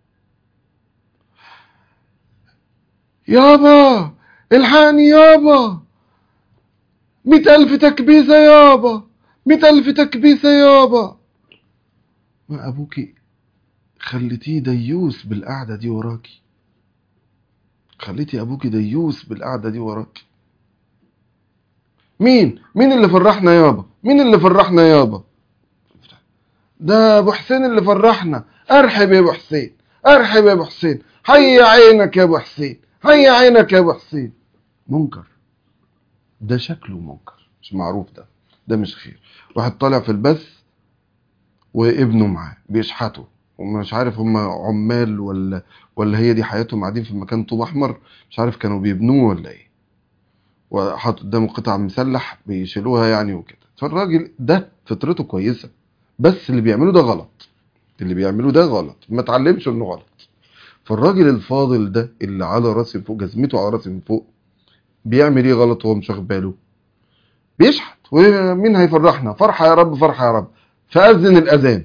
يابا الحقني يابا مئة ألف تكبيسة يابا مئة ألف تكبيسة يابا ما أبوكي خليتيه ديوس بالقعدة دي وراكي خليتي أبوكي ديوس بالقعدة دي وراكي مين مين اللي فرحنا يابا مين اللي فرحنا يابا ده ابو حسين اللي فرحنا ارحب يا ابو حسين ارحب يا ابو حسين هيا عينك يا ابو حسين هيا عينك يا ابو حسين منكر ده شكله منكر مش معروف ده ده مش خير واحد طالع في البث وابنه معاه بيشحتوا ومش عارف هم عمال ولا ولا هي دي حياتهم قاعدين في مكان طوب احمر مش عارف كانوا بيبنوه ولا ايه وحاطط قدامه قطع مسلح بيشيلوها يعني وكده فالراجل ده فطرته كويسه بس اللي بيعمله ده غلط اللي بيعمله ده غلط ما اتعلمش انه غلط فالراجل الفاضل ده اللي على راسي من فوق جزمته على راسي من فوق بيعمل ايه غلط وهو مش واخد باله بيشحت ومين هيفرحنا فرحه يا رب فرحه يا رب فاذن الاذان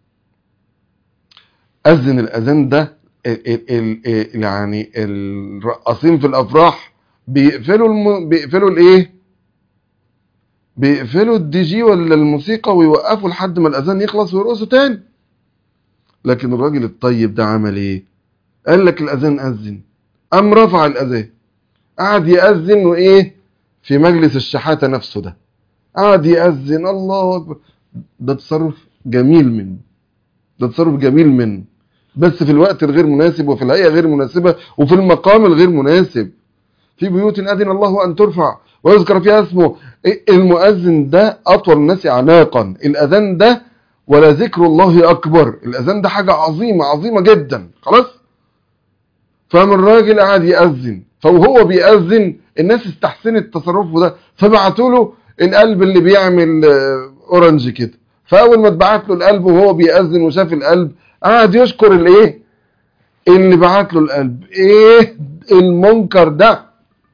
اذن الاذان ده ال ال ال يعني الرقاصين في الافراح بيقفلوا الم... بيقفلوا الايه بيقفلوا الدي جي ولا الموسيقى ويوقفوا لحد ما الاذان يخلص ويرقصوا تاني لكن الراجل الطيب ده عمل ايه قال لك الاذان اذن قام رفع الاذان قعد ياذن وايه في مجلس الشحاته نفسه ده قعد ياذن الله اكبر ده تصرف جميل منه ده تصرف جميل منه بس في الوقت الغير مناسب وفي الهيئه غير مناسبه وفي المقام الغير مناسب في بيوت اذن الله ان ترفع ويذكر فيها اسمه المؤذن ده اطول الناس اعناقا الاذان ده ولا ذكر الله اكبر الاذان ده حاجه عظيمه عظيمه جدا خلاص فقام الراجل قعد ياذن فوهو بيأذن الناس استحسنت تصرفه ده فبعتوا له القلب اللي بيعمل اورنج كده فاول ما اتبعت له القلب وهو بيأذن وشاف القلب قعد يشكر الايه اللي بعت له القلب ايه المنكر ده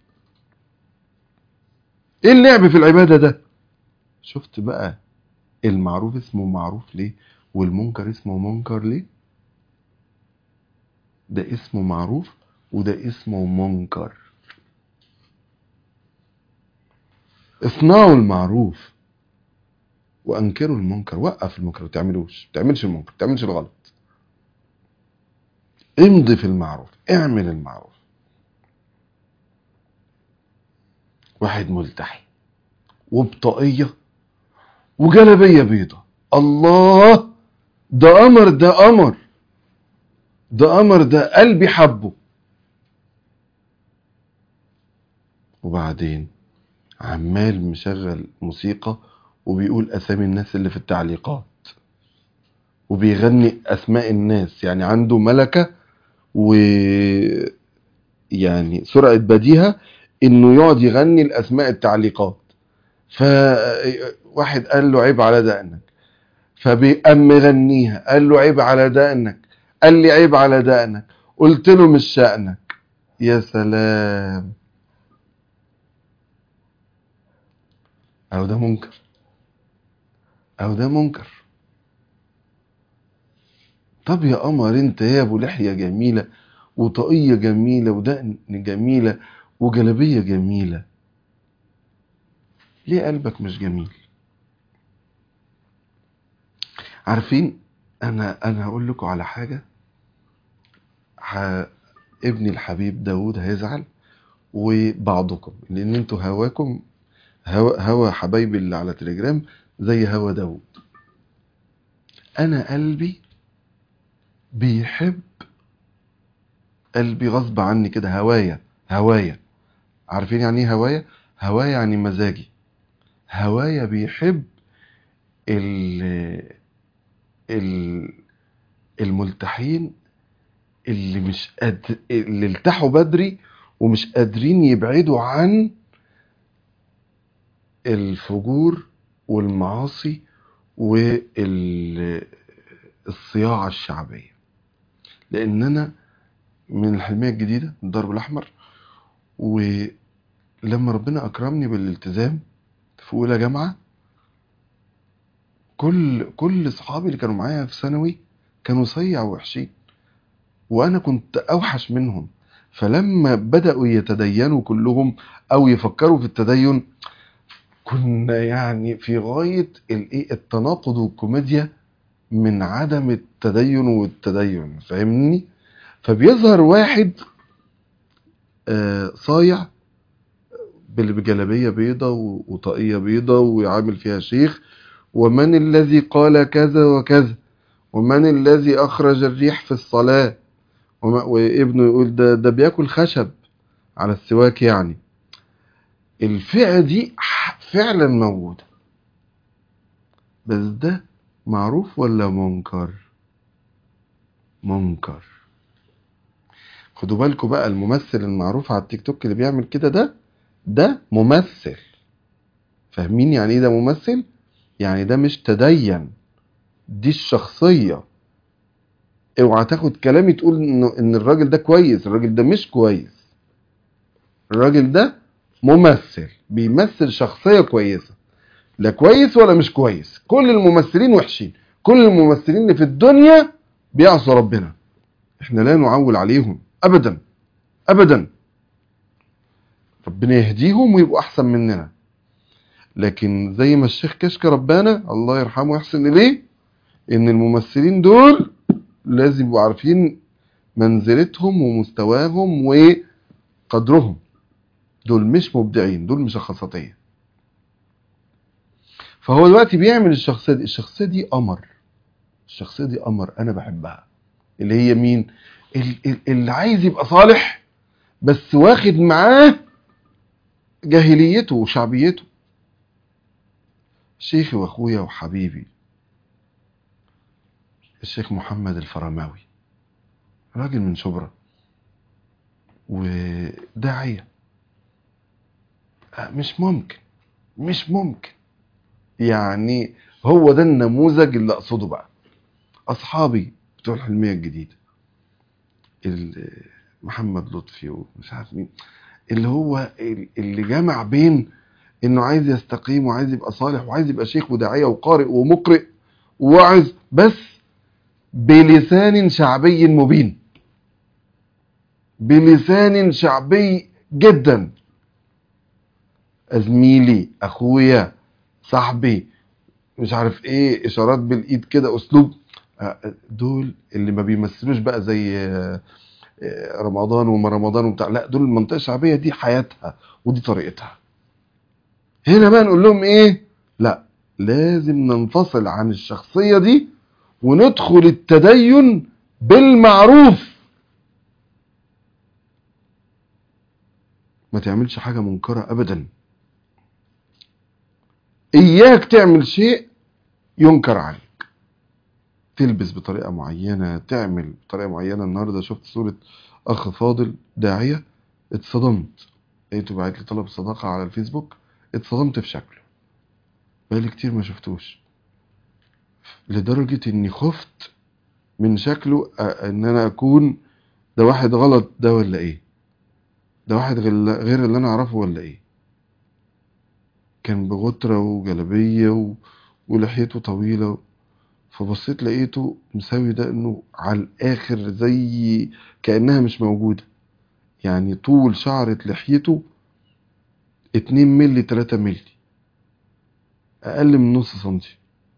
ايه اللعب في العباده ده شفت بقى المعروف اسمه معروف ليه والمنكر اسمه منكر ليه ده اسمه معروف وده اسمه منكر اصنعوا المعروف وانكروا المنكر وقف المنكر ما تعملوش ما تعملش المنكر ما تعملش الغلط امضي في المعروف اعمل المعروف واحد ملتحي وبطاقية وجلبية بيضة الله ده قمر ده قمر ده قمر ده قلبي حبه وبعدين عمال مشغل موسيقى وبيقول اسامي الناس اللي في التعليقات وبيغني اسماء الناس يعني عنده ملكة و يعني سرعة بديهة انه يقعد يغني الاسماء التعليقات فواحد قال له عيب على دقنك فبيقام مغنيها قال له عيب على دقنك قال لي عيب على دقنك قلت له مش شأنك يا سلام أو ده منكر أو ده منكر طب يا قمر انت يا ابو لحية جميلة وطاقية جميلة ودقن جميلة وجلبية جميلة ليه قلبك مش جميل عارفين انا انا هقول لكم على حاجة ح... ابني الحبيب داود هيزعل وبعضكم لان انتوا هواكم هوا هوا حبايبي اللي على تليجرام زي هوا داود انا قلبي بيحب قلبي غصب عني كده هوايا هوايا عارفين يعني ايه هوايا هوايا يعني مزاجي هوايا بيحب ال ال الملتحين اللي مش قد اللي التحوا بدري ومش قادرين يبعدوا عن الفجور والمعاصي والصياعة الشعبية لأن أنا من الحلمية الجديدة الدرب الأحمر ولما ربنا أكرمني بالالتزام في أولى جامعة كل كل أصحابي اللي كانوا معايا في ثانوي كانوا صيع وحشين وأنا كنت أوحش منهم فلما بدأوا يتدينوا كلهم أو يفكروا في التدين كنا يعني في غاية الايه التناقض والكوميديا من عدم التدين والتدين فاهمني فبيظهر واحد آه صايع بجلبية بيضة وطاقية بيضة ويعامل فيها شيخ ومن الذي قال كذا وكذا ومن الذي أخرج الريح في الصلاة وابنه يقول ده, ده بياكل خشب على السواك يعني الفئة دي فعلا موجودة بس ده معروف ولا منكر منكر خدوا بالكم بقى الممثل المعروف على التيك توك اللي بيعمل كده ده ده ممثل فاهمين يعني ايه ده ممثل يعني ده مش تدين دي الشخصية اوعى تاخد كلامي تقول انه ان الراجل ده كويس الراجل ده مش كويس الراجل ده ممثل بيمثل شخصية كويسة لا كويس ولا مش كويس كل الممثلين وحشين كل الممثلين اللي في الدنيا بيعصوا ربنا احنا لا نعول عليهم ابدا ابدا ربنا يهديهم ويبقوا احسن مننا لكن زي ما الشيخ كشك ربنا الله يرحمه ويحسن اليه ان الممثلين دول لازم يبقوا عارفين منزلتهم ومستواهم وقدرهم دول مش مبدعين دول مشخصاتية فهو دلوقتي بيعمل الشخصية دي الشخصية دي قمر الشخصية دي قمر أنا بحبها اللي هي مين اللي عايز يبقى صالح بس واخد معاه جاهليته وشعبيته شيخي واخويا وحبيبي الشيخ محمد الفرماوي راجل من شبرا وداعيه مش ممكن مش ممكن يعني هو ده النموذج اللي اقصده بقى اصحابي بتوع الحلميه الجديده محمد لطفي ومش عارف مين اللي هو اللي جمع بين انه عايز يستقيم وعايز يبقى صالح وعايز يبقى شيخ وداعيه وقارئ ومقرئ وواعظ بس بلسان شعبي مبين بلسان شعبي جدا زميلي اخويا صاحبي مش عارف ايه اشارات بالايد كده اسلوب دول اللي ما بيمثلوش بقى زي رمضان وما رمضان وبتاع لا دول المنطقه الشعبيه دي حياتها ودي طريقتها هنا بقى نقول لهم ايه لا لازم ننفصل عن الشخصيه دي وندخل التدين بالمعروف ما تعملش حاجه منكره ابدا إياك تعمل شيء ينكر عليك تلبس بطريقة معينة تعمل بطريقة معينة النهاردة شفت صورة أخ فاضل داعية اتصدمت لقيته بعت لي طلب صداقة على الفيسبوك اتصدمت في شكله بقالي كتير ما شفتوش لدرجة اني خفت من شكله ان انا اكون ده واحد غلط ده ولا ايه ده واحد غير اللي انا اعرفه ولا ايه كان بغترة وجلبية و... ولحيته طويلة فبصيت لقيته مساوي ده انه على الاخر زي كأنها مش موجودة يعني طول شعرة لحيته اتنين ملي تلاتة ملي اقل من نص سنتي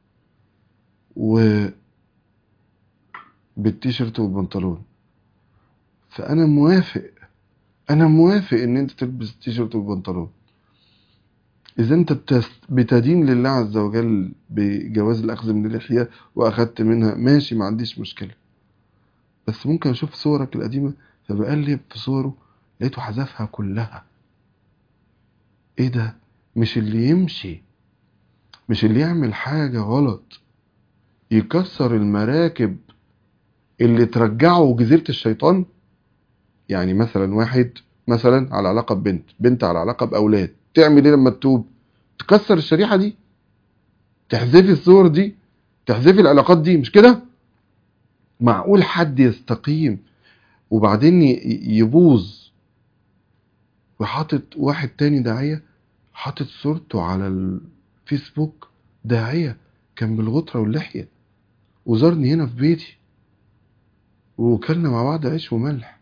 و بالتيشيرت والبنطلون فانا موافق انا موافق ان انت تلبس التيشيرت والبنطلون إذا أنت بتست... بتدين لله عز وجل بجواز الأخذ من اللحية وأخدت منها ماشي ما عنديش مشكلة بس ممكن أشوف صورك القديمة فبقلب في صوره لقيته حذفها كلها إيه ده مش اللي يمشي مش اللي يعمل حاجة غلط يكسر المراكب اللي ترجعه جزيرة الشيطان يعني مثلا واحد مثلا على علاقة ببنت بنت على علاقة بأولاد تعمل ايه لما تتوب تكسر الشريحة دي تحذفي الصور دي تحذفي العلاقات دي مش كده معقول حد يستقيم وبعدين ي- يبوظ وحاطط واحد تاني داعية حاطط صورته على الفيسبوك داعية كان بالغطرة واللحية وزارني هنا في بيتي وكلنا مع بعض عيش وملح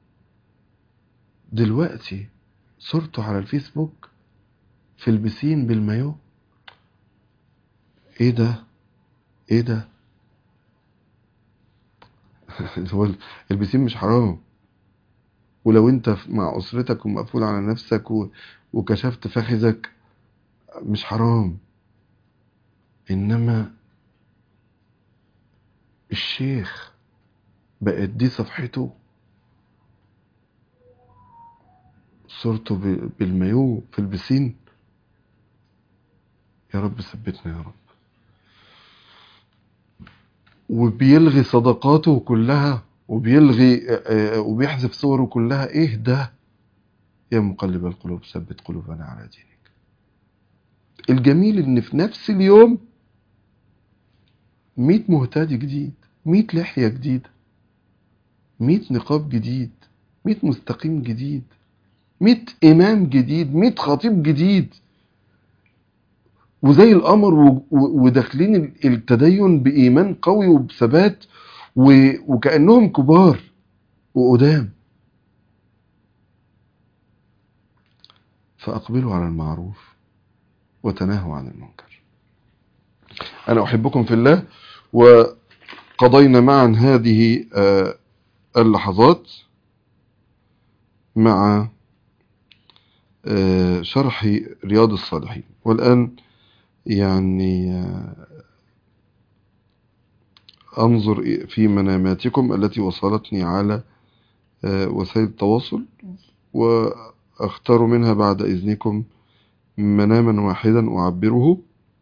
دلوقتي صورته على الفيسبوك في البسين بالمايو ايه ده ايه ده هو البسين مش حرام ولو انت ف- مع اسرتك ومقفول على نفسك و... وكشفت فخذك مش حرام انما الشيخ بقت دي صفحته صورته ب... بالمايو في البسين يا رب ثبتنا يا رب وبيلغي صدقاته كلها وبيلغي آه، آه، وبيحذف صوره كلها ايه ده يا مقلب القلوب ثبت قلوبنا على دينك الجميل ان في نفس اليوم 100 مهتدي جديد 100 لحية جديدة 100 نقاب جديد 100 مستقيم جديد 100 إمام جديد 100 خطيب جديد وزي القمر و- و- وداخلين ال- التدين بإيمان قوي وبثبات و- وكأنهم كبار وقدام فأقبلوا على المعروف وتناهوا عن المنكر أنا أحبكم في الله وقضينا معا هذه آه، اللحظات مع آه، شرح رياض الصالحين والآن يعني آه، أنظر في مناماتكم التي وصلتني على آه، وسائل التواصل وأختار منها بعد إذنكم مناما واحدا أعبره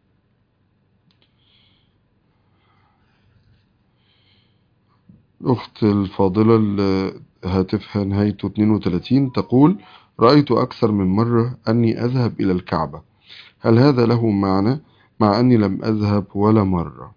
أخت الفاضلة اللي هاتفها نهايته 32 تقول رأيت أكثر من مرة أني أذهب إلى الكعبة هل هذا له معنى مع أني لم أذهب ولا مرة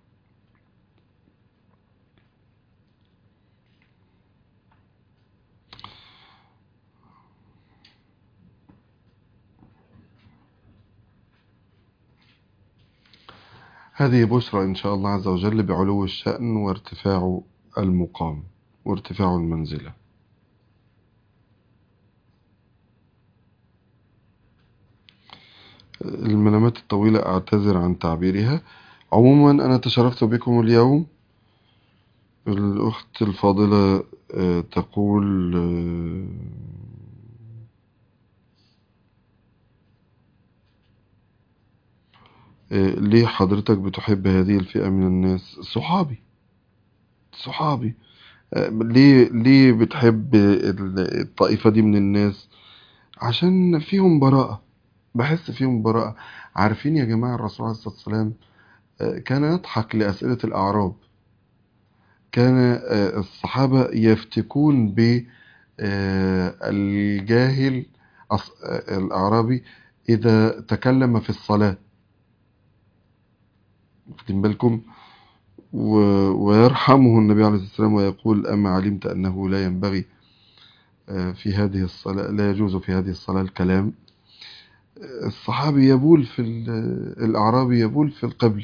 هذه بشرى إن شاء الله عز وجل بعلو الشأن وارتفاع المقام وارتفاع المنزلة المنامات الطويلة أعتذر عن تعبيرها عموما أنا تشرفت بكم اليوم الأخت الفاضلة آه، تقول آه، آه، ليه حضرتك بتحب هذه الفئة من الناس صحابي صحابي آه، ليه ليه بتحب ال- الطائفة دي من الناس عشان فيهم براءة بحس فيهم براءة عارفين يا جماعة الرسول عليه الصلاة والسلام آه، كان يضحك لأسئلة الأعراب كان آه، الصحابة يفتكون بالجاهل الأعرابي إذا تكلم في الصلاة واخدين بالكم و- ويرحمه النبي عليه الصلاة والسلام ويقول أما علمت أنه لا ينبغي آه، في هذه الصلاة لا يجوز في هذه الصلاة الكلام آه، الصحابي يبول في ال- الأعرابي يبول في القبل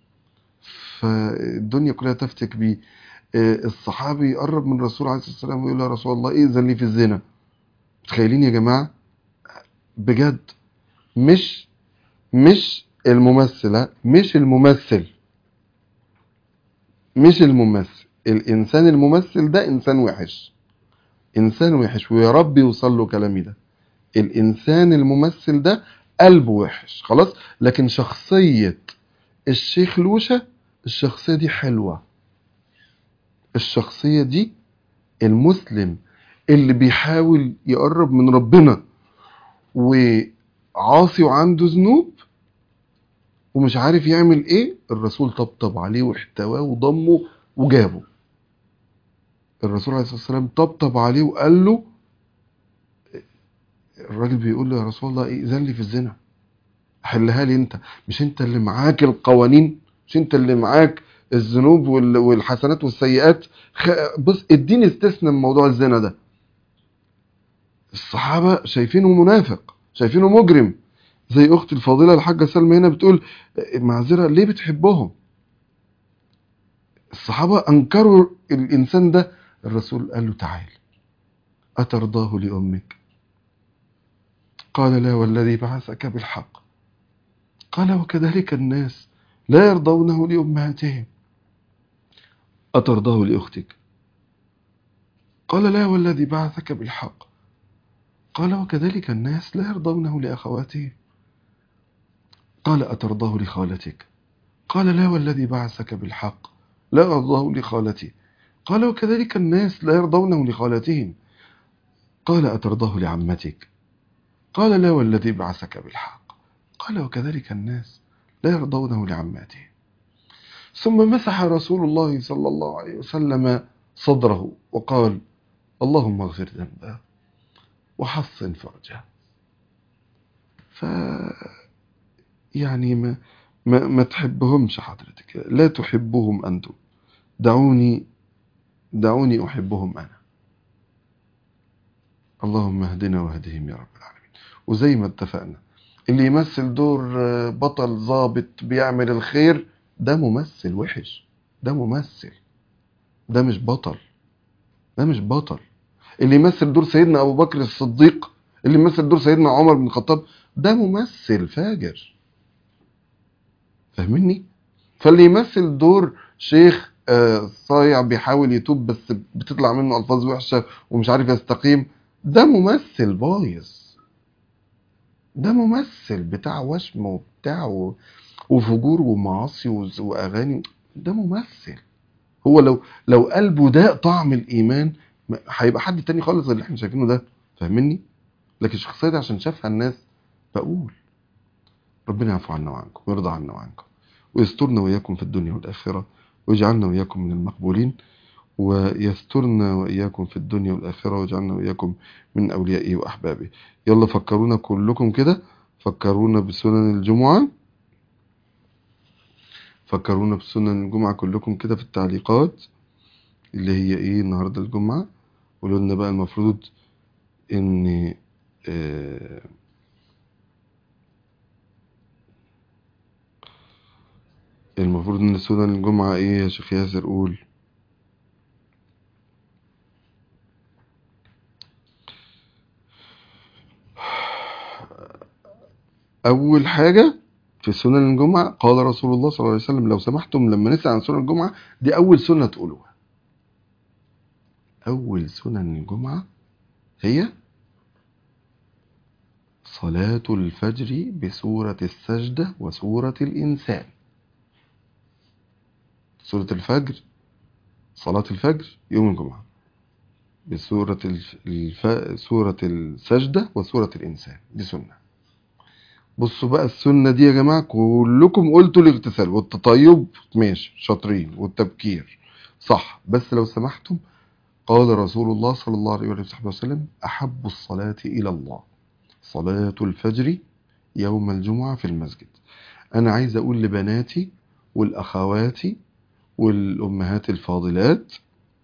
فالدنيا كلها تفتك بيه آه، الصحابي يقرب من الرسول عليه الصلاة والسلام ويقول له يا رسول الله إذن لي في الزنا متخيلين يا جماعة بجد مش مش الممثلة مش الممثل مش الممثل الإنسان الممثل ده إنسان وحش إنسان وحش ويا رب يوصل له كلامي ده الإنسان الممثل ده قلبه وحش خلاص لكن شخصية الشيخ لوشة الشخصية دي حلوة الشخصية دي المسلم اللي بيحاول يقرب من ربنا وعاصي وعنده ذنوب ومش عارف يعمل ايه الرسول طبطب عليه واحتواه وضمه وجابه الرسول عليه الصلاة والسلام طبطب عليه وقال له الراجل بيقول له يا رسول الله ائذن لي في الزنا حلها لي انت مش انت اللي معاك القوانين مش انت اللي معاك الذنوب وال- والحسنات والسيئات خ- بص اديني استثناء من موضوع الزنا ده الصحابة شايفينه منافق شايفينه مجرم زي اختي الفاضلة الحاجة سلمى هنا بتقول معذرة ليه بتحبهم الصحابة انكروا الانسان ده الرسول قال له تعال اترضاه لامك قال لا والذي بعثك بالحق قال وكذلك الناس لا يرضونه لأمهاتهم أترضاه لأختك قال لا والذي بعثك بالحق قال وكذلك الناس لا يرضونه لأخواتهم قال أترضاه لخالتك قال لا والذي بعثك بالحق لا أرضاه لخالتي قال وكذلك الناس لا يرضونه لخالتهم قال أترضاه لعمتك قال لا والذي بعثك بالحق قال وكذلك الناس لا يرضونه لعماتهم ثم مسح رسول الله صلى الله عليه وسلم صدره وقال اللهم اغفر ذنبه وحصن فرجه ف يعني ما ما, ما تحبهمش حضرتك لا تحبهم انتم دعوني دعوني احبهم انا اللهم اهدنا واهدهم يا رب العالمين وزي ما اتفقنا اللي يمثل دور بطل ضابط بيعمل الخير ده ممثل وحش ده ممثل ده مش بطل ده مش بطل اللي يمثل دور سيدنا ابو بكر الصديق اللي يمثل دور سيدنا عمر بن الخطاب ده ممثل فاجر فاهمني فاللي يمثل دور شيخ آه، صايع بيحاول يتوب بس بتطلع منه الفاظ وحشه ومش عارف يستقيم ده ممثل بايظ ده ممثل بتاع وشم وبتاع و- وفجور ومعاصي وز- واغاني ده ممثل هو لو لو قلبه ده طعم الايمان ما- هيبقى حد تاني خالص اللي احنا شايفينه ده فاهمني لكن الشخصيه دي عشان شافها الناس بقول ربنا يعفو عنا وعنكم ويرضى عنا وعنكم ويسترنا وإياكم في الدنيا والآخرة ويجعلنا وإياكم من المقبولين ويسترنا وإياكم في الدنيا والآخرة ويجعلنا وإياكم من أوليائه وأحبابه يلا فكرونا كلكم كده فكرونا بسنن الجمعة فكرونا بسنن الجمعة كلكم كده في التعليقات اللي هي إيه النهاردة الجمعة قولوا لنا بقى المفروض إن آه المفروض ان سنن الجمعة ايه يا شيخ ياسر قول اول حاجة في سنن الجمعة قال رسول الله صلى الله عليه وسلم لو سمحتم لما نسأل عن سنن الجمعة دي اول سنة تقولوها اول سنن الجمعة هي صلاة الفجر بسورة السجدة وسورة الإنسان سورة الفجر صلاة الفجر يوم الجمعة بسورة الف... الف... سورة السجدة وسورة الإنسان دي سنة بصوا بقى السنة دي يا جماعة كلكم قلتوا الاغتسال والتطيب ماشي شاطرين والتبكير صح بس لو سمحتم قال رسول الله صلى الله عليه وصحبه وسلم أحب الصلاة إلى الله صلاة الفجر يوم الجمعة في المسجد أنا عايز أقول لبناتي والأخواتي والأمهات الفاضلات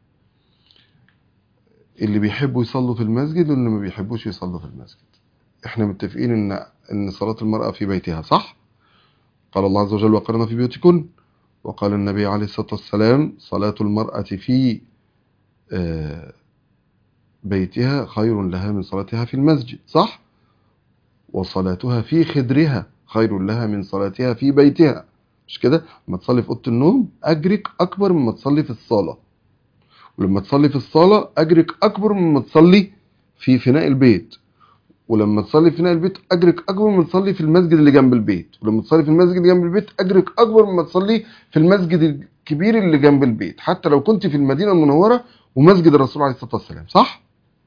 اللي بيحبوا يصلوا في المسجد واللي ما بيحبوش يصلوا في المسجد احنا متفقين ان ان صلاة المرأة في بيتها صح قال الله عز وجل وقرنا في بيوتكن وقال النبي عليه الصلاة والسلام صلاة المرأة في آه، بيتها خير لها من صلاتها في المسجد صح وصلاتها في خدرها خير لها من صلاتها في بيتها مش كده لما تصلي في اوضه النوم اجرك اكبر مما تصلي في الصاله ولما تصلي في الصاله اجرك اكبر مما تصلي في فناء البيت ولما تصلي في فناء البيت اجرك اكبر من تصلي في المسجد اللي جنب البيت ولما تصلي في المسجد اللي جنب البيت اجرك اكبر مما تصلي في المسجد الكبير اللي جنب البيت حتى لو كنت في المدينه المنوره ومسجد الرسول عليه الصلاه والسلام صح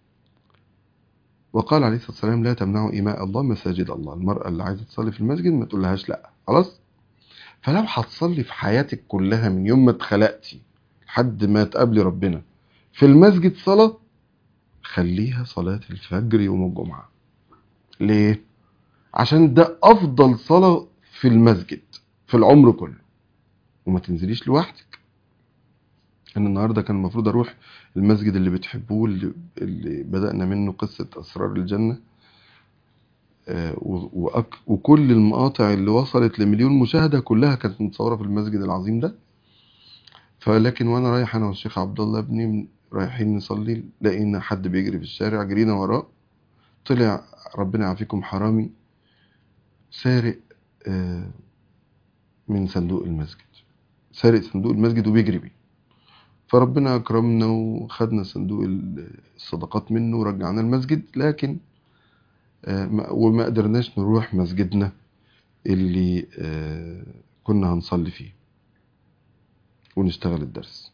وقال عليه الصلاه والسلام لا تمنعوا اماء الله مساجد الله المراه اللي عايزه تصلي في المسجد ما تقولهاش لا خلاص فلو هتصلي في حياتك كلها من يوم ما اتخلقتي لحد ما تقابلي ربنا في المسجد صلاه خليها صلاه الفجر يوم الجمعه ليه عشان ده افضل صلاه في المسجد في العمر كله وما تنزليش لوحدك انا النهارده كان المفروض اروح المسجد اللي بتحبوه اللي, اللي بدأنا منه قصة أسرار الجنة آه، و- وأك- وكل المقاطع اللي وصلت لمليون مشاهدة كلها كانت متصورة في المسجد العظيم ده فلكن وانا رايح انا والشيخ عبد الله ابني رايحين نصلي لقينا حد بيجري في الشارع جرينا وراه طلع ربنا يعافيكم حرامي سارق آه، من صندوق المسجد سارق صندوق المسجد وبيجري بيه فربنا أكرمنا وخدنا صندوق الصدقات منه ورجعنا المسجد لكن آه، ما- وما قدرناش نروح مسجدنا اللي آه، كنا هنصلي فيه ونشتغل الدرس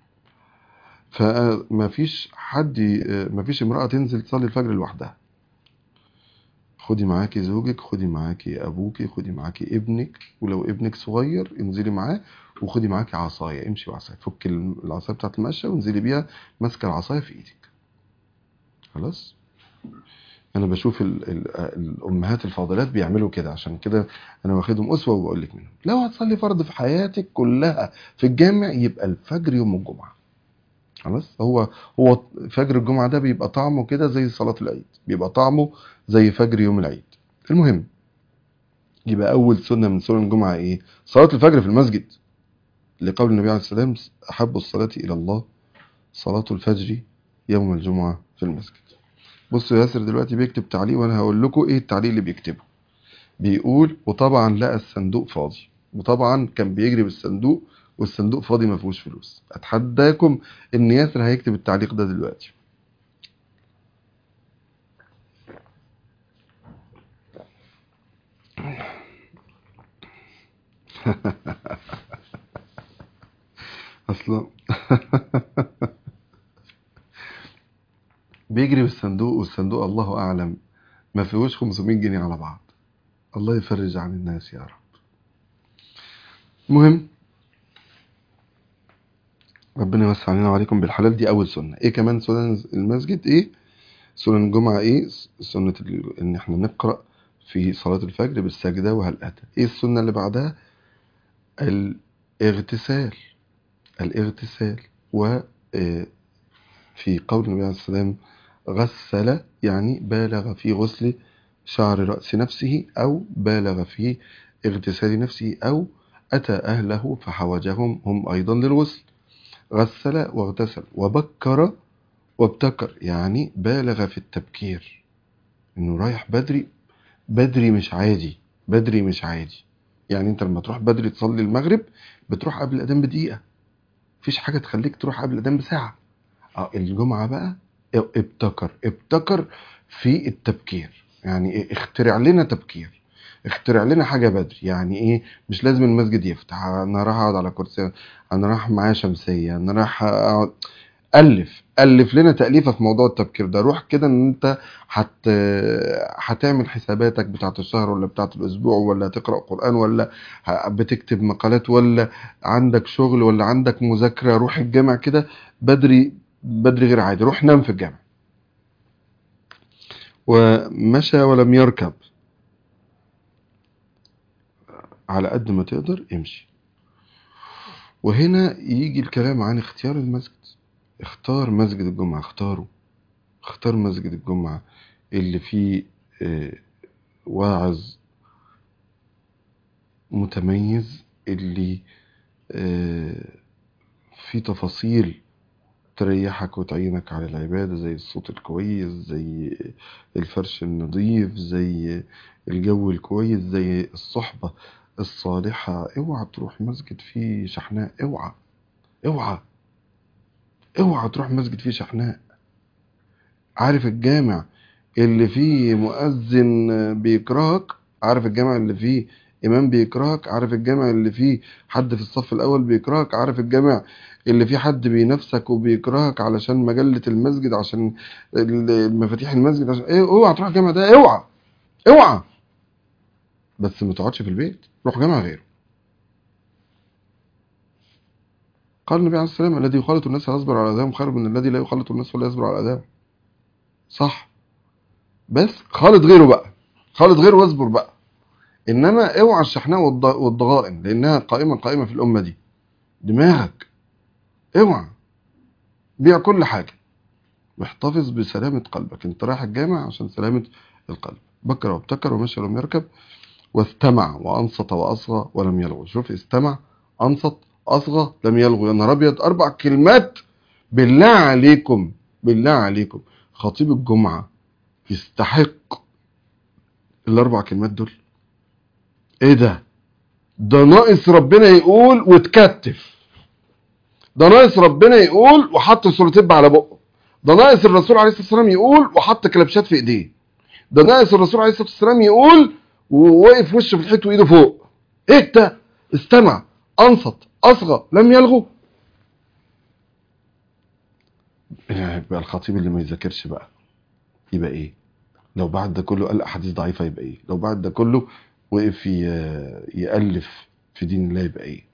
فما فيش حد آه، ما فيش امرأة تنزل تصلي الفجر لوحدها خدي معاكي زوجك خدي معاكي ابوكي خدي معاكي ابنك ولو ابنك صغير انزلي معاه وخدي معاكي عصايه امشي بعصايه فكي العصايه بتاعت المشي وانزلي بيها ماسكه العصايه في ايدك خلاص انا بشوف ال ال الامهات الفاضلات بيعملوا كده عشان كده انا واخدهم اسوه وبقول لك منهم لو هتصلي فرض في حياتك كلها في الجامع يبقى الفجر يوم الجمعه خلاص هو هو فجر الجمعه ده بيبقى طعمه كده زي صلاه العيد بيبقى طعمه زي فجر يوم العيد المهم يبقى اول سنه من سنن الجمعه ايه صلاه الفجر في المسجد لقول النبي عليه الصلاه والسلام احب الصلاه الى الله صلاه الفجر يوم الجمعه في المسجد بصوا ياسر دلوقتي بيكتب تعليق وانا هقول لكم ايه التعليق اللي بيكتبه بيقول وطبعا لقى الصندوق فاضي وطبعا كان بيجري بالصندوق والصندوق فاضي ما فيهوش فلوس اتحداكم ان ياسر هيكتب التعليق ده دلوقتي اصلا بيجري بالصندوق والصندوق الله اعلم ما فيهوش 500 جنيه على بعض الله يفرج عن الناس يا رب المهم ربنا يوسع علينا وعليكم بالحلال دي اول سنه ايه كمان سنن المسجد ايه سنن الجمعه ايه سنه ال- ان احنا نقرا في صلاه الفجر بالسجده وهل اتى ايه السنه اللي بعدها الاغتسال الاغتسال و آه، في قول النبي عليه السلام غسل يعني بالغ في غسل شعر رأس نفسه أو بالغ في اغتسال نفسه أو أتى أهله فحوجهم هم أيضا للغسل غسل واغتسل وبكر وابتكر يعني بالغ في التبكير إنه رايح بدري بدري مش عادي بدري مش عادي يعني أنت لما تروح بدري تصلي المغرب بتروح قبل الأذان بدقيقة مفيش حاجة تخليك تروح قبل الأذان بساعة اه الجمعة بقى ابتكر ابتكر في التبكير يعني ايه اخترع لنا تبكير اخترع لنا حاجة بدري يعني ايه مش لازم المسجد يفتح انا راح اقعد على كرسي انا راح معايا شمسية انا راح اقعد الف الف لنا تأليفة في موضوع التبكير ده روح كده ان انت هت هتعمل حساباتك بتاعت الشهر ولا بتاعت الاسبوع ولا تقرأ قرآن ولا ه- بتكتب مقالات ولا عندك شغل ولا عندك مذاكرة روح الجامع كده بدري بدري غير عادي روح نام في الجامع ومشى ولم يركب على قد ما تقدر امشي وهنا يجي الكلام عن اختيار المسجد اختار مسجد الجمعة اختاره اختار مسجد الجمعة اللي فيه آه، واعظ متميز اللي آه، فيه تفاصيل تريحك وتعينك على العبادة زي الصوت الكويس زي الفرش النظيف زي الجو الكويس زي الصحبة الصالحة اوعى تروح مسجد فيه شحناء اوعى اوعى اوعى تروح مسجد فيه شحناء عارف الجامع اللي فيه مؤذن بيكرهك عارف الجامع اللي فيه إمام بيكرهك عارف الجامع اللي فيه حد في الصف الأول بيكرهك عارف الجامع اللي فيه حد بينافسك وبيكرهك علشان مجلة المسجد عشان ال- مفاتيح المسجد عشان ايه اوعى تروح الجامع ده اوعى اوعى بس ما تقعدش في البيت روح جامع غيره قال النبي عليه الصلاة والسلام الذي يخالط الناس ويصبر على أذاهم خير من الذي لا يخالط الناس ولا يصبر على أذاهم صح بس خالط غيره بقى خالط غيره واصبر بقى انما اوعى الشحناء والض- والضغائن لانها قائمه قائمه في الامه دي دماغك اوعى بيع كل حاجه واحتفظ بسلامه قلبك انت رايح الجامع عشان سلامه القلب بكر وابتكر ومشى ولم يركب واستمع وانصت واصغى ولم يلغو شوف استمع انصت اصغى لم يلغو يا نهار ابيض اربع كلمات بالله عليكم بالله عليكم خطيب الجمعه يستحق الاربع كلمات دول ايه ده ده ناقص ربنا يقول وتكتف ده ناقص ربنا يقول وحط سورتين على بقه ده ناقص الرسول عليه الصلاه والسلام يقول وحط كلبشات في ايديه ده ناقص الرسول عليه الصلاه والسلام يقول ووقف وشه في الحيط وايده فوق ايه ده استمع انصت اصغى لم يلغو يبقى الخطيب اللي ما يذاكرش بقى يبقى ايه لو بعد ده كله قال احاديث ضعيفه يبقى ايه لو بعد ده كله وقف ي- يالف في دين الله يبقى ايه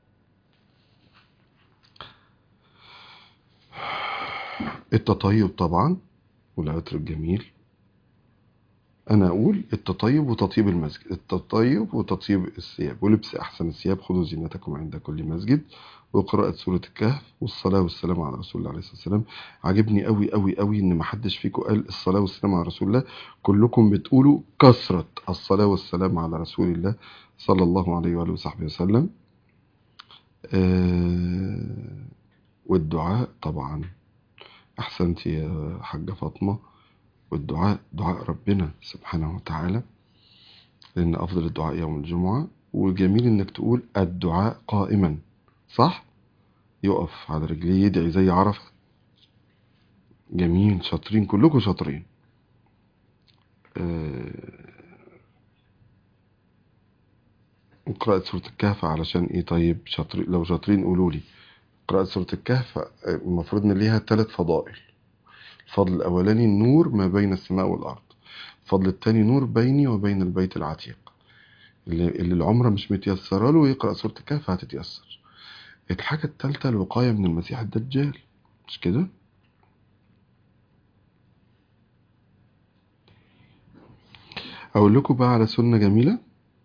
التطيب طبعا والعطر الجميل انا اقول التطيب وتطيب المسجد التطيب وتطيب الثياب ولبس احسن الثياب خذوا زينتكم عند كل مسجد وقراءة سورة الكهف والصلاة والسلام على رسول الله عليه الصلاة والسلام عجبني قوي قوي قوي ان ما حدش فيكم قال الصلاة والسلام على رسول الله كلكم بتقولوا كثرة الصلاة والسلام على رسول الله صلى الله عليه وآله وصحبه وسلم آه والدعاء طبعا احسنت يا حاجة فاطمة والدعاء دعاء ربنا سبحانه وتعالى لأن أفضل الدعاء يوم الجمعة وجميل إنك تقول الدعاء قائما صح؟ يقف على رجليه يدعي زي عرفة جميل شاطرين كلكم شاطرين آه، قراءة سورة الكهف علشان إيه طيب شاطرين لو شاطرين قولوا لي قراءة سورة الكهف آه، المفروض إن ليها ثلاث فضائل الفضل الأولاني النور ما بين السماء والأرض الفضل الثاني نور بيني وبين البيت العتيق اللي, اللي العمرة مش متيسرة له يقرأ سورة الكهف هتتيسر الحاجة الثالثة الوقاية من المسيح الدجال مش كده أقول لكم بقى على سنة جميلة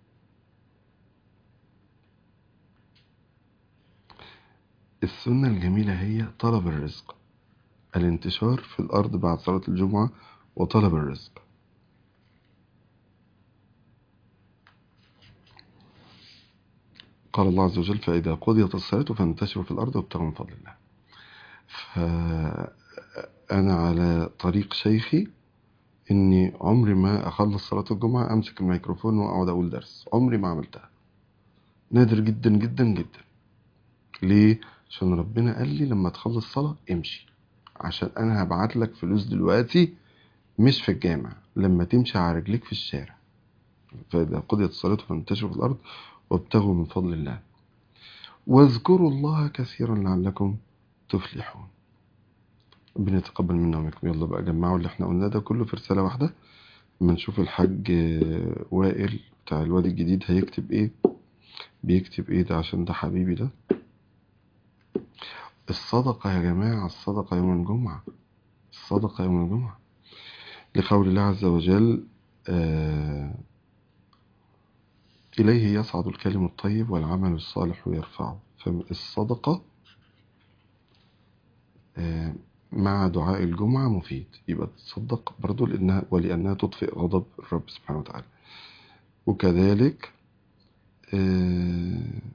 السنة الجميلة هي طلب الرزق الانتشار في الأرض بعد صلاة الجمعة وطلب الرزق قال الله عز وجل فإذا قضيت الصلاة فانتشروا في الأرض وابتغوا من فضل الله فأنا على طريق شيخي إني عمري ما أخلص صلاة الجمعة أمسك الميكروفون وأقعد أقول درس عمري ما عملتها نادر جدا جدا جدا ليه؟ عشان ربنا قال لي لما تخلص صلاة امشي عشان أنا هبعت لك فلوس دلوقتي مش في الجامع لما تمشي على رجليك في الشارع فإذا قضيت الصلاة فانتشروا في الأرض وابتغوا من فضل الله واذكروا الله كثيرا لعلكم تفلحون ربنا يتقبل منا ومنكم يلا بقى جمعوا اللي احنا قلناه ده كله في رسالة واحدة اما نشوف الحاج وائل بتاع الوادي الجديد هيكتب ايه بيكتب ايه ده عشان ده حبيبي ده الصدقة يا جماعة الصدقة يوم الجمعة الصدقة يوم الجمعة لقول الله عز وجل آه إليه يصعد الكلم الطيب والعمل الصالح يرفعه فالصدقة آه مع دعاء الجمعة مفيد يبقى تصدق برضو لأنها ولأنها تطفئ غضب الرب سبحانه وتعالى وكذلك آه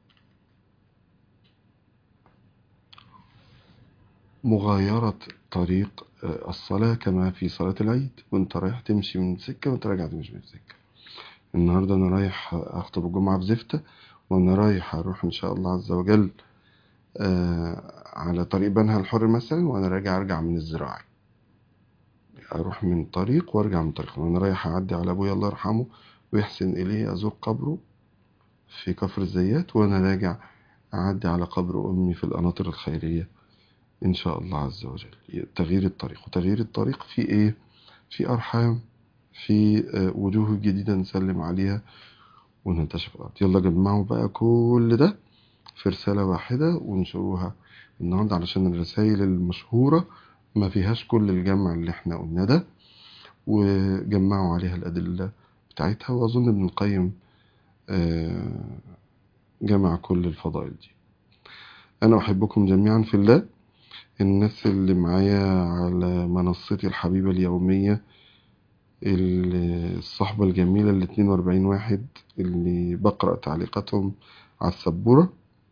مغايرة طريق الصلاة كما في صلاة العيد وانت رايح تمشي من سكة وانت راجع تمشي من سكة النهاردة أنا رايح أخطب الجمعة في زفتة وأنا رايح أروح إن شاء الله عز وجل آه على طريق بنها الحر مثلا وأنا راجع أرجع من الزراعي اروح من طريق وارجع من طريق وانا رايح اعدي على ابويا الله يرحمه ويحسن اليه ازور قبره في كفر الزيات وانا راجع اعدي على قبر امي في القناطر الخيريه ان شاء الله عز وجل تغيير الطريق وتغيير الطريق في ايه في ارحام في آه، وجوه جديده نسلم عليها وننتشر في الارض يلا جمعوا بقى كل ده في رساله واحده وانشروها النهارده علشان الرسائل المشهوره ما فيهاش كل الجمع اللي احنا قلناه ده وجمعوا عليها الأدلة بتاعتها وأظن ابن القيم آه، جمع كل الفضائل دي أنا أحبكم جميعا في الله الناس اللي معايا على منصتي الحبيبة اليومية ال- الصحبة الجميلة ال 42 واحد اللي بقرأ تعليقاتهم على السبورة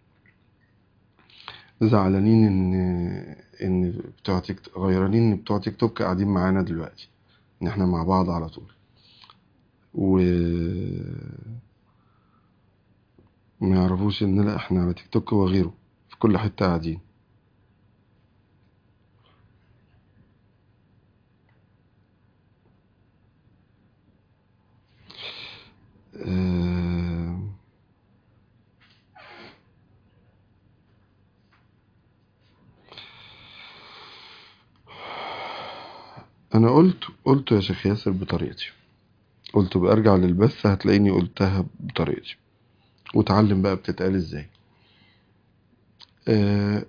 زعلانين ان ان بتوع تيك توك غيرانين ان بتوع تيك توك قاعدين معانا دلوقتي ان احنا مع بعض على طول و ما يعرفوش ان لا احنا على تيك توك وغيره في كل حتة قاعدين آه، انا قلت قلت يا شيخ ياسر بطريقتي قلت بأرجع للبث هتلاقيني قلتها بطريقتي وتعلم بقى بتتقال ازاي آه،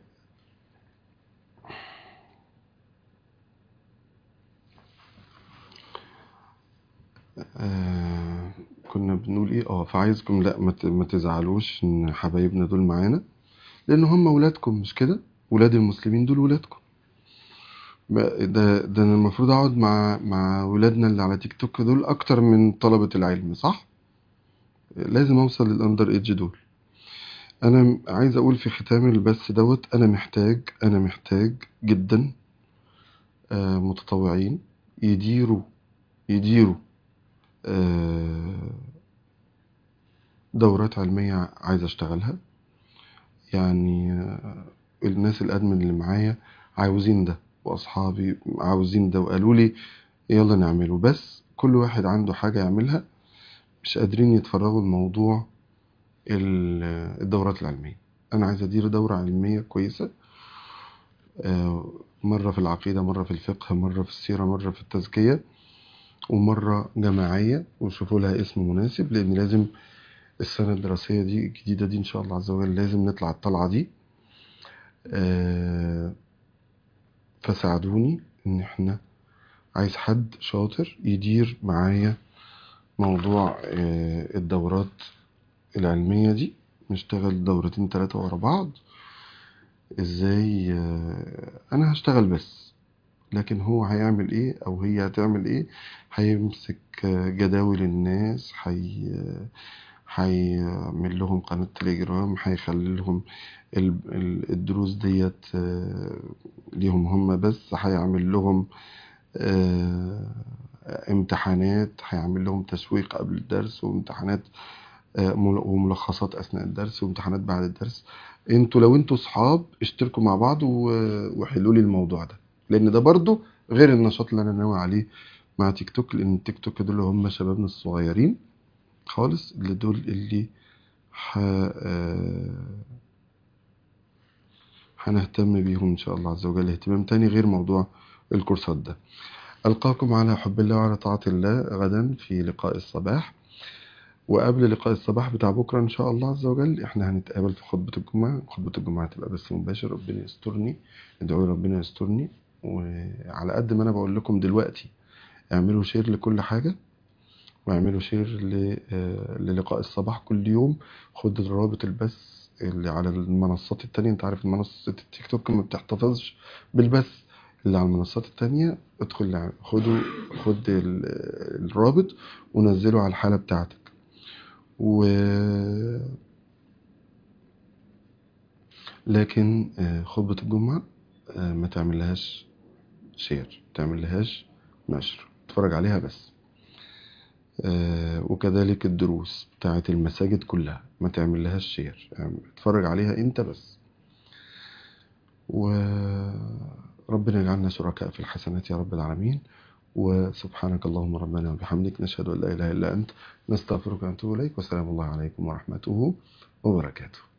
آه، كنا بنقول ايه اه فعايزكم لا ما ت- ما تزعلوش ان حبايبنا دول معانا لان هم ولادكم مش كده ولاد المسلمين دول ولادكم بقى ده ده انا المفروض اقعد مع مع ولادنا اللي على تيك توك دول اكتر من طلبة العلم صح لازم اوصل للاندر ايدج دول انا م- عايز اقول في ختام البث دوت انا محتاج انا محتاج جدا آه، متطوعين يديروا يديروا آه، دورات علمية عايز اشتغلها يعني آه، الناس الادمن اللي معايا عاوزين ده واصحابي عاوزين ده وقالوا لي يلا نعمله بس كل واحد عنده حاجة يعملها مش قادرين يتفرغوا لموضوع ال- الدورات العلمية أنا عايز أدير دورة علمية كويسة آه، مرة في العقيدة مرة في الفقه مرة في السيرة مرة في التزكية ومرة جماعية وشوفوا لها اسم مناسب لأن لازم السنة الدراسية دي الجديدة دي إن شاء الله عز وجل لازم نطلع الطلعة دي آه، فساعدوني إن إحنا عايز حد شاطر يدير معايا موضوع آه، الدورات العلمية دي نشتغل دورتين تلاتة ورا بعض ازاي آه، انا هشتغل بس لكن هو هيعمل ايه او هي هتعمل ايه هيمسك آه، جداول الناس هي هيعمل لهم قناة تليجرام هيخلي لهم ال- ال- الدروس ديت آه، ليهم هم بس هيعمل لهم آه، امتحانات هيعمل لهم تسويق قبل الدرس وامتحانات آه، مل- وملخصات اثناء الدرس وامتحانات بعد الدرس انتوا لو انتوا صحاب اشتركوا مع بعض و- وحلوا لي الموضوع ده لان ده برضو غير النشاط اللي انا ناوي عليه مع تيك توك لان التيك توك دول هم شبابنا الصغيرين خالص اللي دول اللي ح... آه، هنهتم بيهم ان شاء الله عز وجل اهتمام تاني غير موضوع الكورسات ده ألقاكم على حب الله وعلى طاعة الله غدا في لقاء الصباح وقبل لقاء الصباح بتاع بكرة إن شاء الله عز وجل إحنا هنتقابل في خطبة الجمعة خطبة الجمعة تبقى بس مباشر ربنا يسترني ادعوا لي ربنا يسترني وعلى قد ما أنا بقول لكم دلوقتي اعملوا شير لكل حاجة واعملوا شير ل- آه، للقاء الصباح كل يوم خد الرابط البث اللي على المنصات التانية انت عارف منصة التيك توك ما بتحتفظش بالبث اللي على المنصات التانية ادخل خدوا خد ال- الرابط ونزله على الحالة بتاعتك و لكن آه، خطبة الجمعة آه، ما تعملهاش شير تعملهاش نشر اتفرج عليها بس آه، وكذلك الدروس بتاعت المساجد كلها ما تعملهاش شير يعني اتفرج عليها انت بس وربنا يجعلنا شركاء في الحسنات يا رب العالمين وسبحانك اللهم ربنا وبحمدك نشهد أن لا إله إلا أنت نستغفرك ونتوب إليك وسلام الله عليكم ورحمته وبركاته